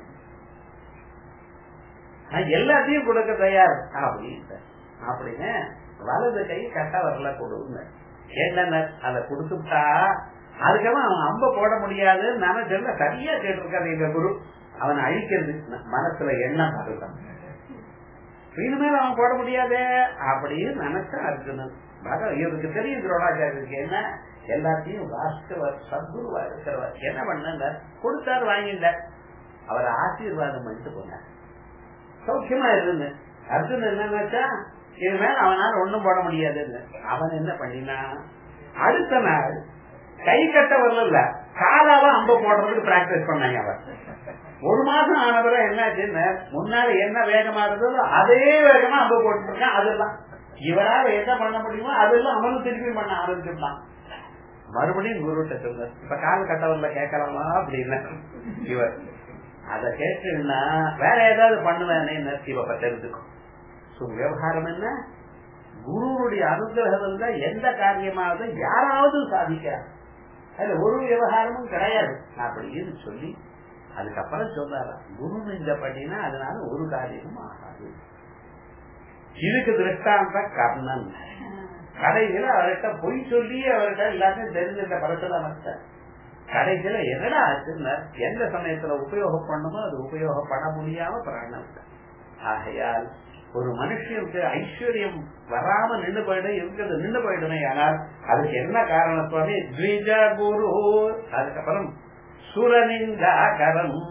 A: நான் எல்லாத்தையும் கொடுக்க தயார் அப்படின்னு அப்படின்னு வலது கை கட்ட வரல கொடுங்க என்னென்ன அதை கொடுத்துட்டா அதுக்கெல்லாம் அவன் அம்ப போட முடியாது நினைச்சல சரியா கேட்டிருக்காரு எங்க குரு அவனை அழிக்கிறது மனசுல எண்ணம் அதுதான் இனிமேல் அவன் போட முடியாதே அப்படின்னு நினைச்சா அர்ஜுனன் பகவ இவருக்கு தெரியும் துரோணாச்சாரியருக்கு என்ன எல்லாத்தையும் வாஸ்தவர் சத்குருவா இருக்கிறவர் என்ன பண்ண கொடுத்தாரு வாங்கிட்ட அவர் ஆசீர்வாதம் பண்ணிட்டு போனார் சௌக்கியமா இருந்து அர்ஜுன் என்ன நினைச்சா இனிமேல் அவனால ஒண்ணும் போட முடியாதுன்னு அவன் என்ன பண்ணினா அடுத்த நாள் கை கட்ட வரல காலாவ அம்ப போடுறதுக்கு பிராக்டிஸ் பண்ணாங்க அவன் ஒரு மாசம் ஆனவரை என்னாச்சுன்னு முன்னால என்ன வேகமா இருந்ததோ அதே வேகமா அம்ப போட்டு இருக்கான் அதெல்லாம் இவரால் என்ன பண்ண முடியுமோ அதெல்லாம் அவனும் திருப்பி பண்ண ஆரம்பிச்சுட்டான் மறுபடியும் குருட்ட சொல்ற இப்ப கால் கட்டவர்ல கேட்கலாமா அப்படின்னு இவர் அத கேட்டுன்னா வேற ஏதாவது பண்ணுவேன்னு இவ தெரிஞ்சுக்கும் விவகாரம் என்ன குருவுடைய அனுகிரகம் இருந்தா எந்த காரியமாவது யாராவது சாதிக்கிறார் அதுல ஒரு விவகாரமும் கிடையாது அப்படின்னு சொல்லி அதுக்கப்புறம் சொல்றாரா குரு இந்த பண்ணினா அதனால ஒரு காரியமும் ஆகாது இதுக்கு திருஷ்டாந்த கர்ணன் கடைசியில அவர்கிட்ட பொய் சொல்லி அவர்கிட்ட எல்லாத்தையும் தெரிஞ்சிருக்க பரசுராமத்த கடைசியில என்னடா ஆச்சுன்னா எந்த சமயத்துல உபயோகம் பண்ணுமோ அது உபயோகப்பட முடியாம பிராணம் ஆகையால் ஒரு மனுஷனுக்கு ஐஸ்வர்யம் வராம நின்று போயிடும் இருக்கிறது நின்று போயிடுமே ஆனால் அதுக்கு என்ன காரணத்துவமே த்விஜ குரு அதுக்கப்புறம் சுரனிந்தாகரம்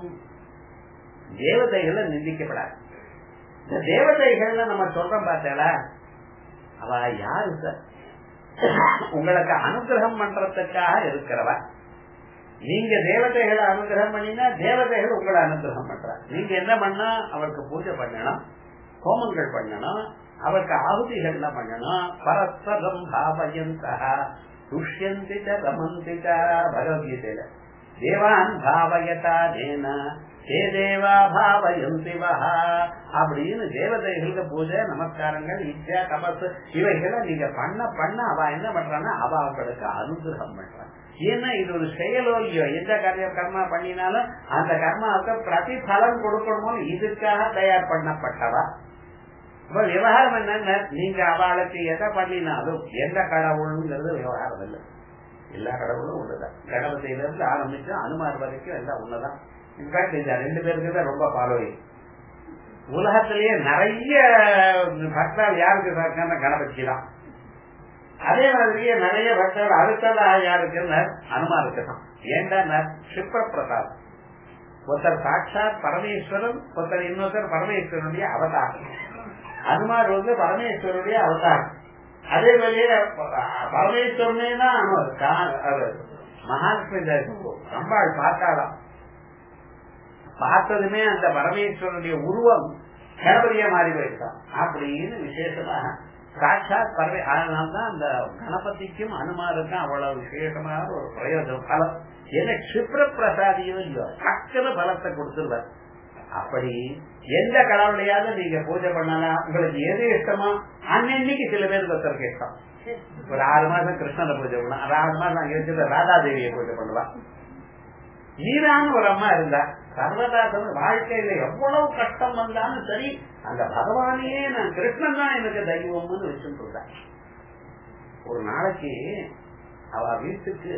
A: தேவதைகளை நிந்திக்கப்படாது இந்த தேவதைகள்ல நம்ம சொல்றோம் பார்த்தேடா அவ யாரு சார் உங்களுக்கு அனுகிரகம் பண்றதுக்காக இருக்கிறவ நீங்க தேவதைகளை அனுகிரகம் பண்ணினா தேவதைகள் உங்களை அனுகிரகம் பண்ற நீங்க என்ன பண்ணா அவருக்கு பூஜை பண்ணணும் ஹோமங்கள் பண்ணணும் அவருக்கு ஆகுதிகள்லாம் பண்ணணும் பரஸ்பரம் பாவயந்தா துஷ்யந்தி ரமந்தி பகவத்கீதையில தேவான் பாவயதா தேன ஹே தேவா பாவயந்தி வஹா அப்படின்னு தேவதைகளுக்கு பூஜை நமஸ்காரங்கள் இச்சா தபஸ் இவைகளை நீங்க பண்ண பண்ண அவ என்ன பண்றான்னா அவ அவங்களுக்கு அனுகிரகம் பண்றான் ஏன்னா இது ஒரு செயலோ இல்லையோ எந்த காரிய கர்மா பண்ணினாலும் அந்த கர்மாவுக்கு பிரதிபலன் கொடுக்கணுமோ இதுக்காக தயார் பண்ணப்பட்டவா இப்ப விவகாரம் என்னன்னா நீங்க அவளுக்கு எதை பண்ணினாலும் எந்த கடவுளுங்கிறது விவகாரம் இல்லை எல்லா கடவுளும் ஒண்ணுதான் கணபதியில இருந்து ஆரம்பிச்சு அனுமார் வரைக்கும் எல்லாம் ஒண்ணுதான் இன்ஃபேக்ட் இந்த ரெண்டு பேருக்கு தான் ரொம்ப ஃபாலோயிங் உலகத்திலேயே நிறைய பக்தர்கள் யாருக்கு இருக்காங்க கணபதி தான் அதே மாதிரியே நிறைய பக்தர்கள் அடுத்ததா யாருக்குன்னு அனுமாருக்கு தான் ஏண்டா சிப்ர பிரசாத் ஒருத்தர் சாட்சாத் பரமேஸ்வரன் ஒருத்தர் இன்னொருத்தர் பரமேஸ்வரனுடைய அவதாரம் அனுமார் வந்து பரமேஸ்வரனுடைய அவதாரம் அதே மாதிரியே பரமேஸ்வரனே தான் மகாலட்சுமி அம்பாள் பார்த்தாலாம் பார்த்ததுமே அந்த பரமேஸ்வரனுடைய உருவம் கணபதியா மாறி போயிருக்கான் அப்படின்னு விசேஷமாக சாட்சாத் பரவே அதனால்தான் அந்த கணபதிக்கும் அனுமாருக்கும் அவ்வளவு விசேஷமான ஒரு பிரயோஜனம் பலம் என்ன கஷிப்ர பிரசாதியோ இல்லையோ சக்கர பலத்தை கொடுத்துருவார் அப்படி எந்த கடவுளையாவது நீங்க பூஜை பண்ணலாம் உங்களுக்கு எது இஷ்டமோ அன்னைக்கு சில பேருக்கு ஒருத்தருக்கு இஷ்டம் ஒரு ஆறு மாசம் கிருஷ்ணனை பூஜை பண்ணலாம் ஒரு ஆறு மாசம் அங்க வச்சு ராதாதேவியை பூஜை பண்ணலாம் மீரான்னு ஒரு அம்மா இருந்தா சர்வதாசன் வாழ்க்கையில எவ்வளவு கஷ்டம் வந்தாலும் சரி அந்த பகவானையே நான் கிருஷ்ணன் தான் எனக்கு தெய்வம்னு வச்சுட்டு ஒரு நாளைக்கு அவ வீட்டுக்கு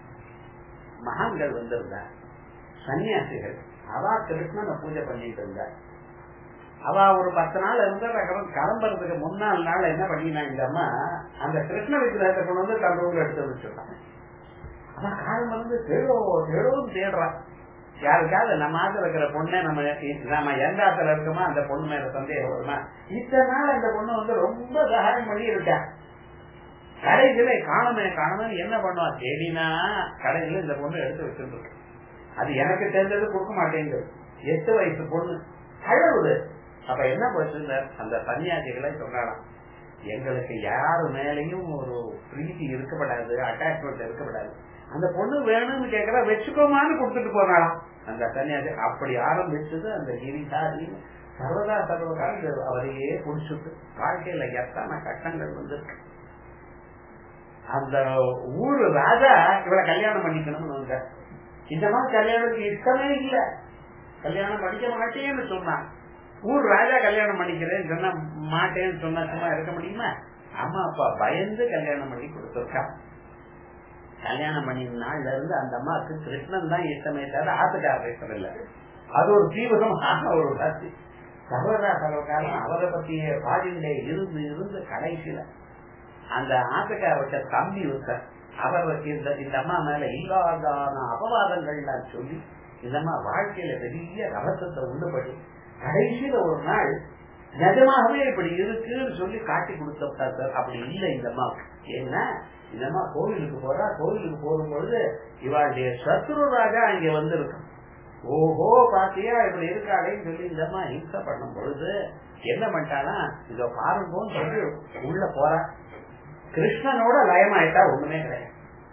A: மகான்கள் வந்திருந்தா சன்னியாசிகள் அவ கிருஷ்ணனை பூஜை பண்ணிட்டு இருந்தா அவ ஒரு பத்து நாள் இருந்த கிளம்புறதுக்கு முன்னாள் நாள் என்ன பண்ணினா இந்த அம்மா அந்த கிருஷ்ண விக்கிரகத்தை கொண்டு வந்து தன் ரூம்ல எடுத்து வச்சுட்டான் ஆனா காலம் வந்து தேடோ தேடவும் தேடுறான் யாருக்காவது நம்ம ஆத்துல இருக்கிற பொண்ணை நம்ம நம்ம எந்த ஆத்துல இருக்கோமோ அந்த பொண்ணு மேல சந்தேகம் வருமா இத்தனை நாள் அந்த பொண்ணு வந்து ரொம்ப சகாயம் பண்ணி இருக்கா கடைசியில காணமே காணணும் என்ன பண்ணுவா தேடினா கடைசியில இந்த பொண்ணு எடுத்து வச்சிருக்கு அது எனக்கு தெரிஞ்சது கொடுக்க மாட்டேங்குது எட்டு வயசு பொண்ணு அழகுது அப்ப என்ன போச்சு அந்த சன்னியாசிகளை சொன்னாலாம் எங்களுக்கு யாரு மேலையும் ஒரு பிரீத்தி இருக்கப்படாது அட்டாச்மெண்ட் இருக்கப்படாது அந்த பொண்ணு வேணும்னு கேக்குறா வச்சுக்கோமான்னு கொடுத்துட்டு போனாலாம் அந்த சன்னியாசி அப்படி ஆரம்பிச்சது அந்த கிரிதாரி சர்வதா சர்வகாலம் அவரையே புடிச்சுட்டு வாழ்க்கையில எத்தனை கட்டங்கள் வந்திருக்கு அந்த ஊரு ராஜா இவளை கல்யாணம் பண்ணிக்கணும்னு வந்தார் இந்த மாதிரி கல்யாணத்துக்கு இஷ்டமே இல்ல கல்யாணம் பண்ணிக்க மாட்டேன்னு சொன்னான் ஊர் ராஜா கல்யாணம் பண்ணிக்கிறேன்னு சொன்னா மாட்டேன்னு சொன்னா சும்மா இருக்க முடியுமா அம்மா அப்பா பயந்து கல்யாணம் பண்ணி கொடுத்துருக்கான் கல்யாணம் பண்ணின நாள்ல இருந்து அந்த அம்மாவுக்கு கிருஷ்ணன் தான் இஷ்டமே தவிர ஆத்துக்கார இஷ்டம் இல்ல அது ஒரு தீவிரமான ஒரு ராசி சகோதரா சகோதரம் அவரை பத்திய பாடிண்டே இருந்து இருந்து கடைசியில அந்த ஆத்துக்காரர்கிட்ட தம்பி இருக்கார் அவர் இந்த இந்த அம்மா மேல இல்லாதான அபவாதங்கள்லாம் சொல்லி இந்த அம்மா வாழ்க்கையில பெரிய ரகசத்தை உண்டுபடி கடைசியில ஒரு நாள் நிஜமாகவே இப்படி இருக்குன்னு சொல்லி காட்டி கொடுத்தா சார் அப்படி இல்லை இந்த அம்மா ஏன்னா இந்த அம்மா கோவிலுக்கு போறா கோவிலுக்கு போகும்பொழுது இவாளுடைய சத்ரு ராஜா இங்க வந்திருக்கும் ஓஹோ பாத்தியா இப்படி இருக்காளேன்னு சொல்லி இந்த அம்மா ஹிம்சை பண்ணும் பொழுது என்ன பண்ணிட்டானா இதோ பாருங்கன்னு சொல்லி உள்ள போறா கிருஷ்ணனோட லயமாயிட்டா ஒண்ணுமே கிடையாது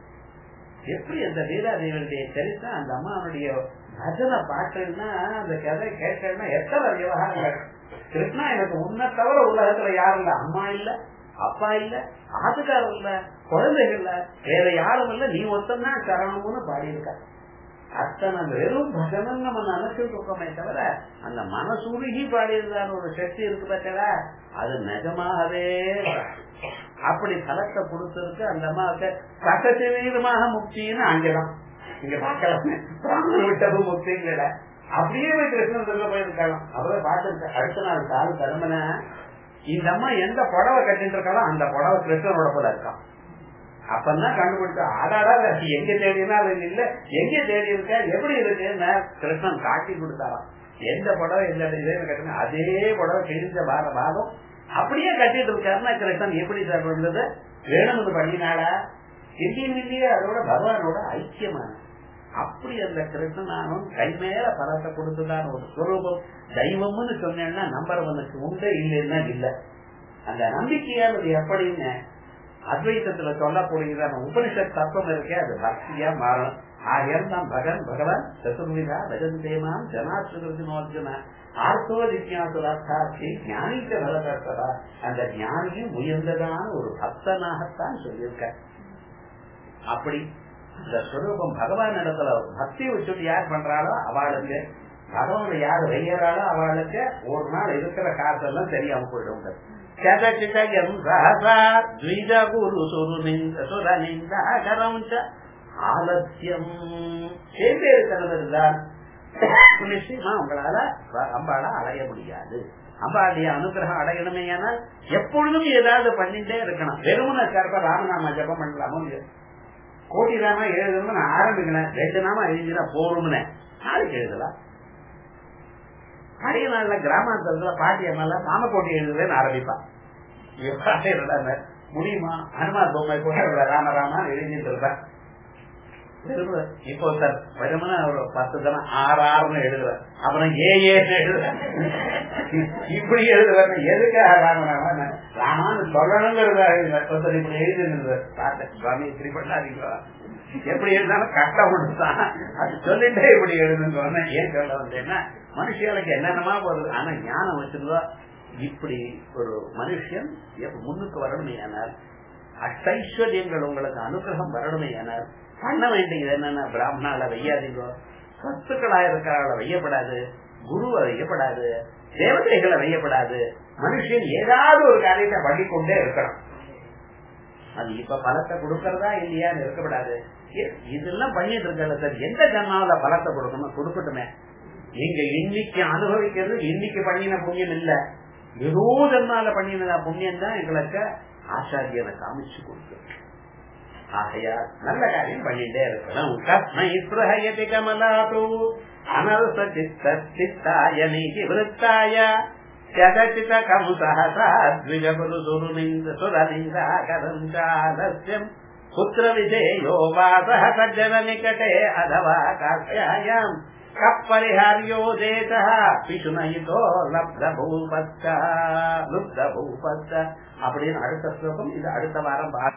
A: எப்படி அந்த வீராதேவனுடைய சரித்திரம் அந்த அம்மாவுடைய பஜனை பாட்டுன்னா அந்த கதை கேட்டேன்னா எத்தனை விவகாரங்கள் கிருஷ்ணா எனக்கு உன்னை தவிர உலகத்துல யாரும் இல்ல அம்மா இல்ல அப்பா இல்ல ஆத்துக்காரர் இல்ல குழந்தைகள் இல்ல வேற யாரும் இல்ல நீ ஒத்தம்தான் சரணம்னு பாடியிருக்க அத்தனை வெறும் பஜனம் நம்ம நினைச்சிட்டு இருக்கோமே தவிர அந்த மனசுருகி பாடியிருந்தான ஒரு சக்தி இருக்கு பார்த்தா அது நிஜமாகவே அப்படி பலத்தை கொடுத்திருக்கு அந்த அம்மாவுக்கு சகசரீரமாக முக்தின்னு அங்கதான் இங்க பார்க்கலாம் பிராமணன் விட்டதும் முக்தி இல்ல அப்படியே போய் கிருஷ்ணன் சொல்ல போயிருக்கலாம் அவரை பார்த்து அடுத்த நாள் கால் தருமன இந்த அம்மா எந்த புடவை கட்டிட்டு இருக்காளோ அந்த புடவை கிருஷ்ணனோட போல இருக்கான் அப்பதான் கண்டுபிடிச்சா ஆடாடா எங்க தேடினா அது இல்ல எங்க தேடி இருக்க எப்படி இருக்குன்னு கிருஷ்ணன் காட்டி கொடுத்தாராம் எந்த புடவை எந்த இதுன்னு கட்டுங்க அதே புடவை கிழிஞ்ச பார பாகம் அப்படியே கட்டிட்டு இருக்காருன்னா கிருஷ்ணன் எப்படி சார் வந்தது வேணும்னு பண்ணினாளா இல்லையும் இல்லையே அதோட பகவானோட ஐக்கியமான அப்படி அந்த கிருஷ்ணனானும் கை மேல பலத்தை கொடுத்துதான் ஒரு சுரூபம் தெய்வம்னு சொன்னேன்னா நம்புறவனுக்கு உண்டு இல்லைன்னா இல்ல அந்த நம்பிக்கையானது எப்படின்னு அத்வைத்தத்துல சொல்லக்கூடியதான உபனிஷத் தத்துவம் இருக்கே அது பக்தியா மாறணும் ஆகியம் தான் பகன் பகவான் சதுர்விதா பஜந்தேமாம் ஜனாசுகிருதினோர்ஜுன ஆர்த்தோ ஜிக்யாசுரார்த்தாட்சி ஞானிக்க பலதர்த்ததா அந்த ஞானியும் உயர்ந்ததான ஒரு பக்தனாகத்தான் சொல்லியிருக்க அப்படி அந்த ஸ்வரூபம் பகவான் இடத்துல பக்தி வச்சுட்டு யார் பண்றாளோ அவளுக்கு பகவான் யார் வெய்யறாளோ அவளுக்கு ஒரு நாள் இருக்கிற காசெல்லாம் தெரியாம போயிடும் சதச்சிதயம் சஹசா த்விஜ குரு சுரநிந்தாகரம் ஆலத்தியம் சேர்ந்தே இருக்கிறது இருந்தால் நிச்சயமா உங்களால அம்பாளா அடைய முடியாது அம்பாளுடைய அனுகிரகம் அடையணுமே ஆனால் எப்பொழுதும் ஏதாவது பண்ணிட்டே இருக்கணும் வெறுமன கற்ப ராமநாம ஜபம் பண்ணலாமோ கோட்டி நாம எழுதணும்னு நான் ஆரம்பிக்கிறேன் ரெண்டு நாம எழுதினா போரும்னு நாளைக்கு எழுதலாம் அடைய நாள்ல கிராமாந்தரத்துல பாட்டி அம்மால ராமக்கோட்டை எழுதுவேன்னு ஆரம்பிப்பான் முடியுமா ஹனுமான் பொம்மை கூட ராமராமா எழுதிட்டு இருப்பேன் இப்போ சார் வெறுமன ஒரு பத்து தினம் ஆறு ஆறுன்னு எழுதுவேன் அப்புறம் ஏ ஏன்னு எழுதுவேன் இப்படி எழுதுவேன் எதுக்காக ராமராமன் ராமான்னு சொல்லணுங்கிறதா ஒருத்தர் இப்படி எழுதிருந்தது பார்த்தேன் சுவாமி இப்படி பண்ணாதீங்களா எப்படி எழுதாலும் கஷ்டம் ஒண்ணுதான் அது சொல்லிட்டே இப்படி எழுதுன்னு சொன்னேன் ஏன் சொல்ல வந்தேன்னா மனுஷங்களுக்கு என்னென்னமா போகுது ஆனா ஞானம் வச்சிருந்தா இப்படி ஒரு மனுஷன் முன்னுக்கு வரணுமே ஆனால் அஷ்டைஸ்வர்யங்கள் உங்களுக்கு அனுகிரகம் வரணுமே ஆனால் பண்ண வேண்டியது என்னன்னா பிராமணால வையாதீங்க சத்துக்களா இருக்கிறாள வையப்படாது குருவை வையப்படாது தேவதைகளை வையப்படாது மனுஷன் ஏதாவது ஒரு காரியத்தை பண்ணிக்கொண்டே இருக்கணும் அது இப்ப பலத்தை கொடுக்கறதா இல்லையான்னு இருக்கப்படாது இதெல்லாம் பண்ணிட்டு இருக்கல சார் எந்த ஜன்மாவில பலத்தை கொடுக்கணும் கொடுக்கட்டுமே நீங்க இன்னைக்கு அனுபவிக்கிறது இன்னைக்கு பண்ணின புண்ணியம் இல்ல ஏதோ ஜன்மால பண்ணின புண்ணியம் தான் எங்களுக்கு ஆச்சாரியனை காமிச்சு கொடுக்கு ஆகையா நல்ல காரியம் பண்ணிட்டே இருக்கணும் கஸ்மை பிரஹயதி கமலாது அனர்ச சித்த சித்தாய நீதி விருத்தாய யதச்சித கம் சஹசா த்விஜகுரு சுருநிந்த சுரநிந்தாகரம் சாலஸ்யம் புத்திர விஜயோ வாசः சஜ்ஜன நிகटे अथवा काश्यायाम् कपरिहार्यो देशः पिशुनयितो लब्धभूपत्तः लुब्धभूपत्त அப்படின்னு அடுத்த ஸ்லோகம் இது அடுத்த வாரம்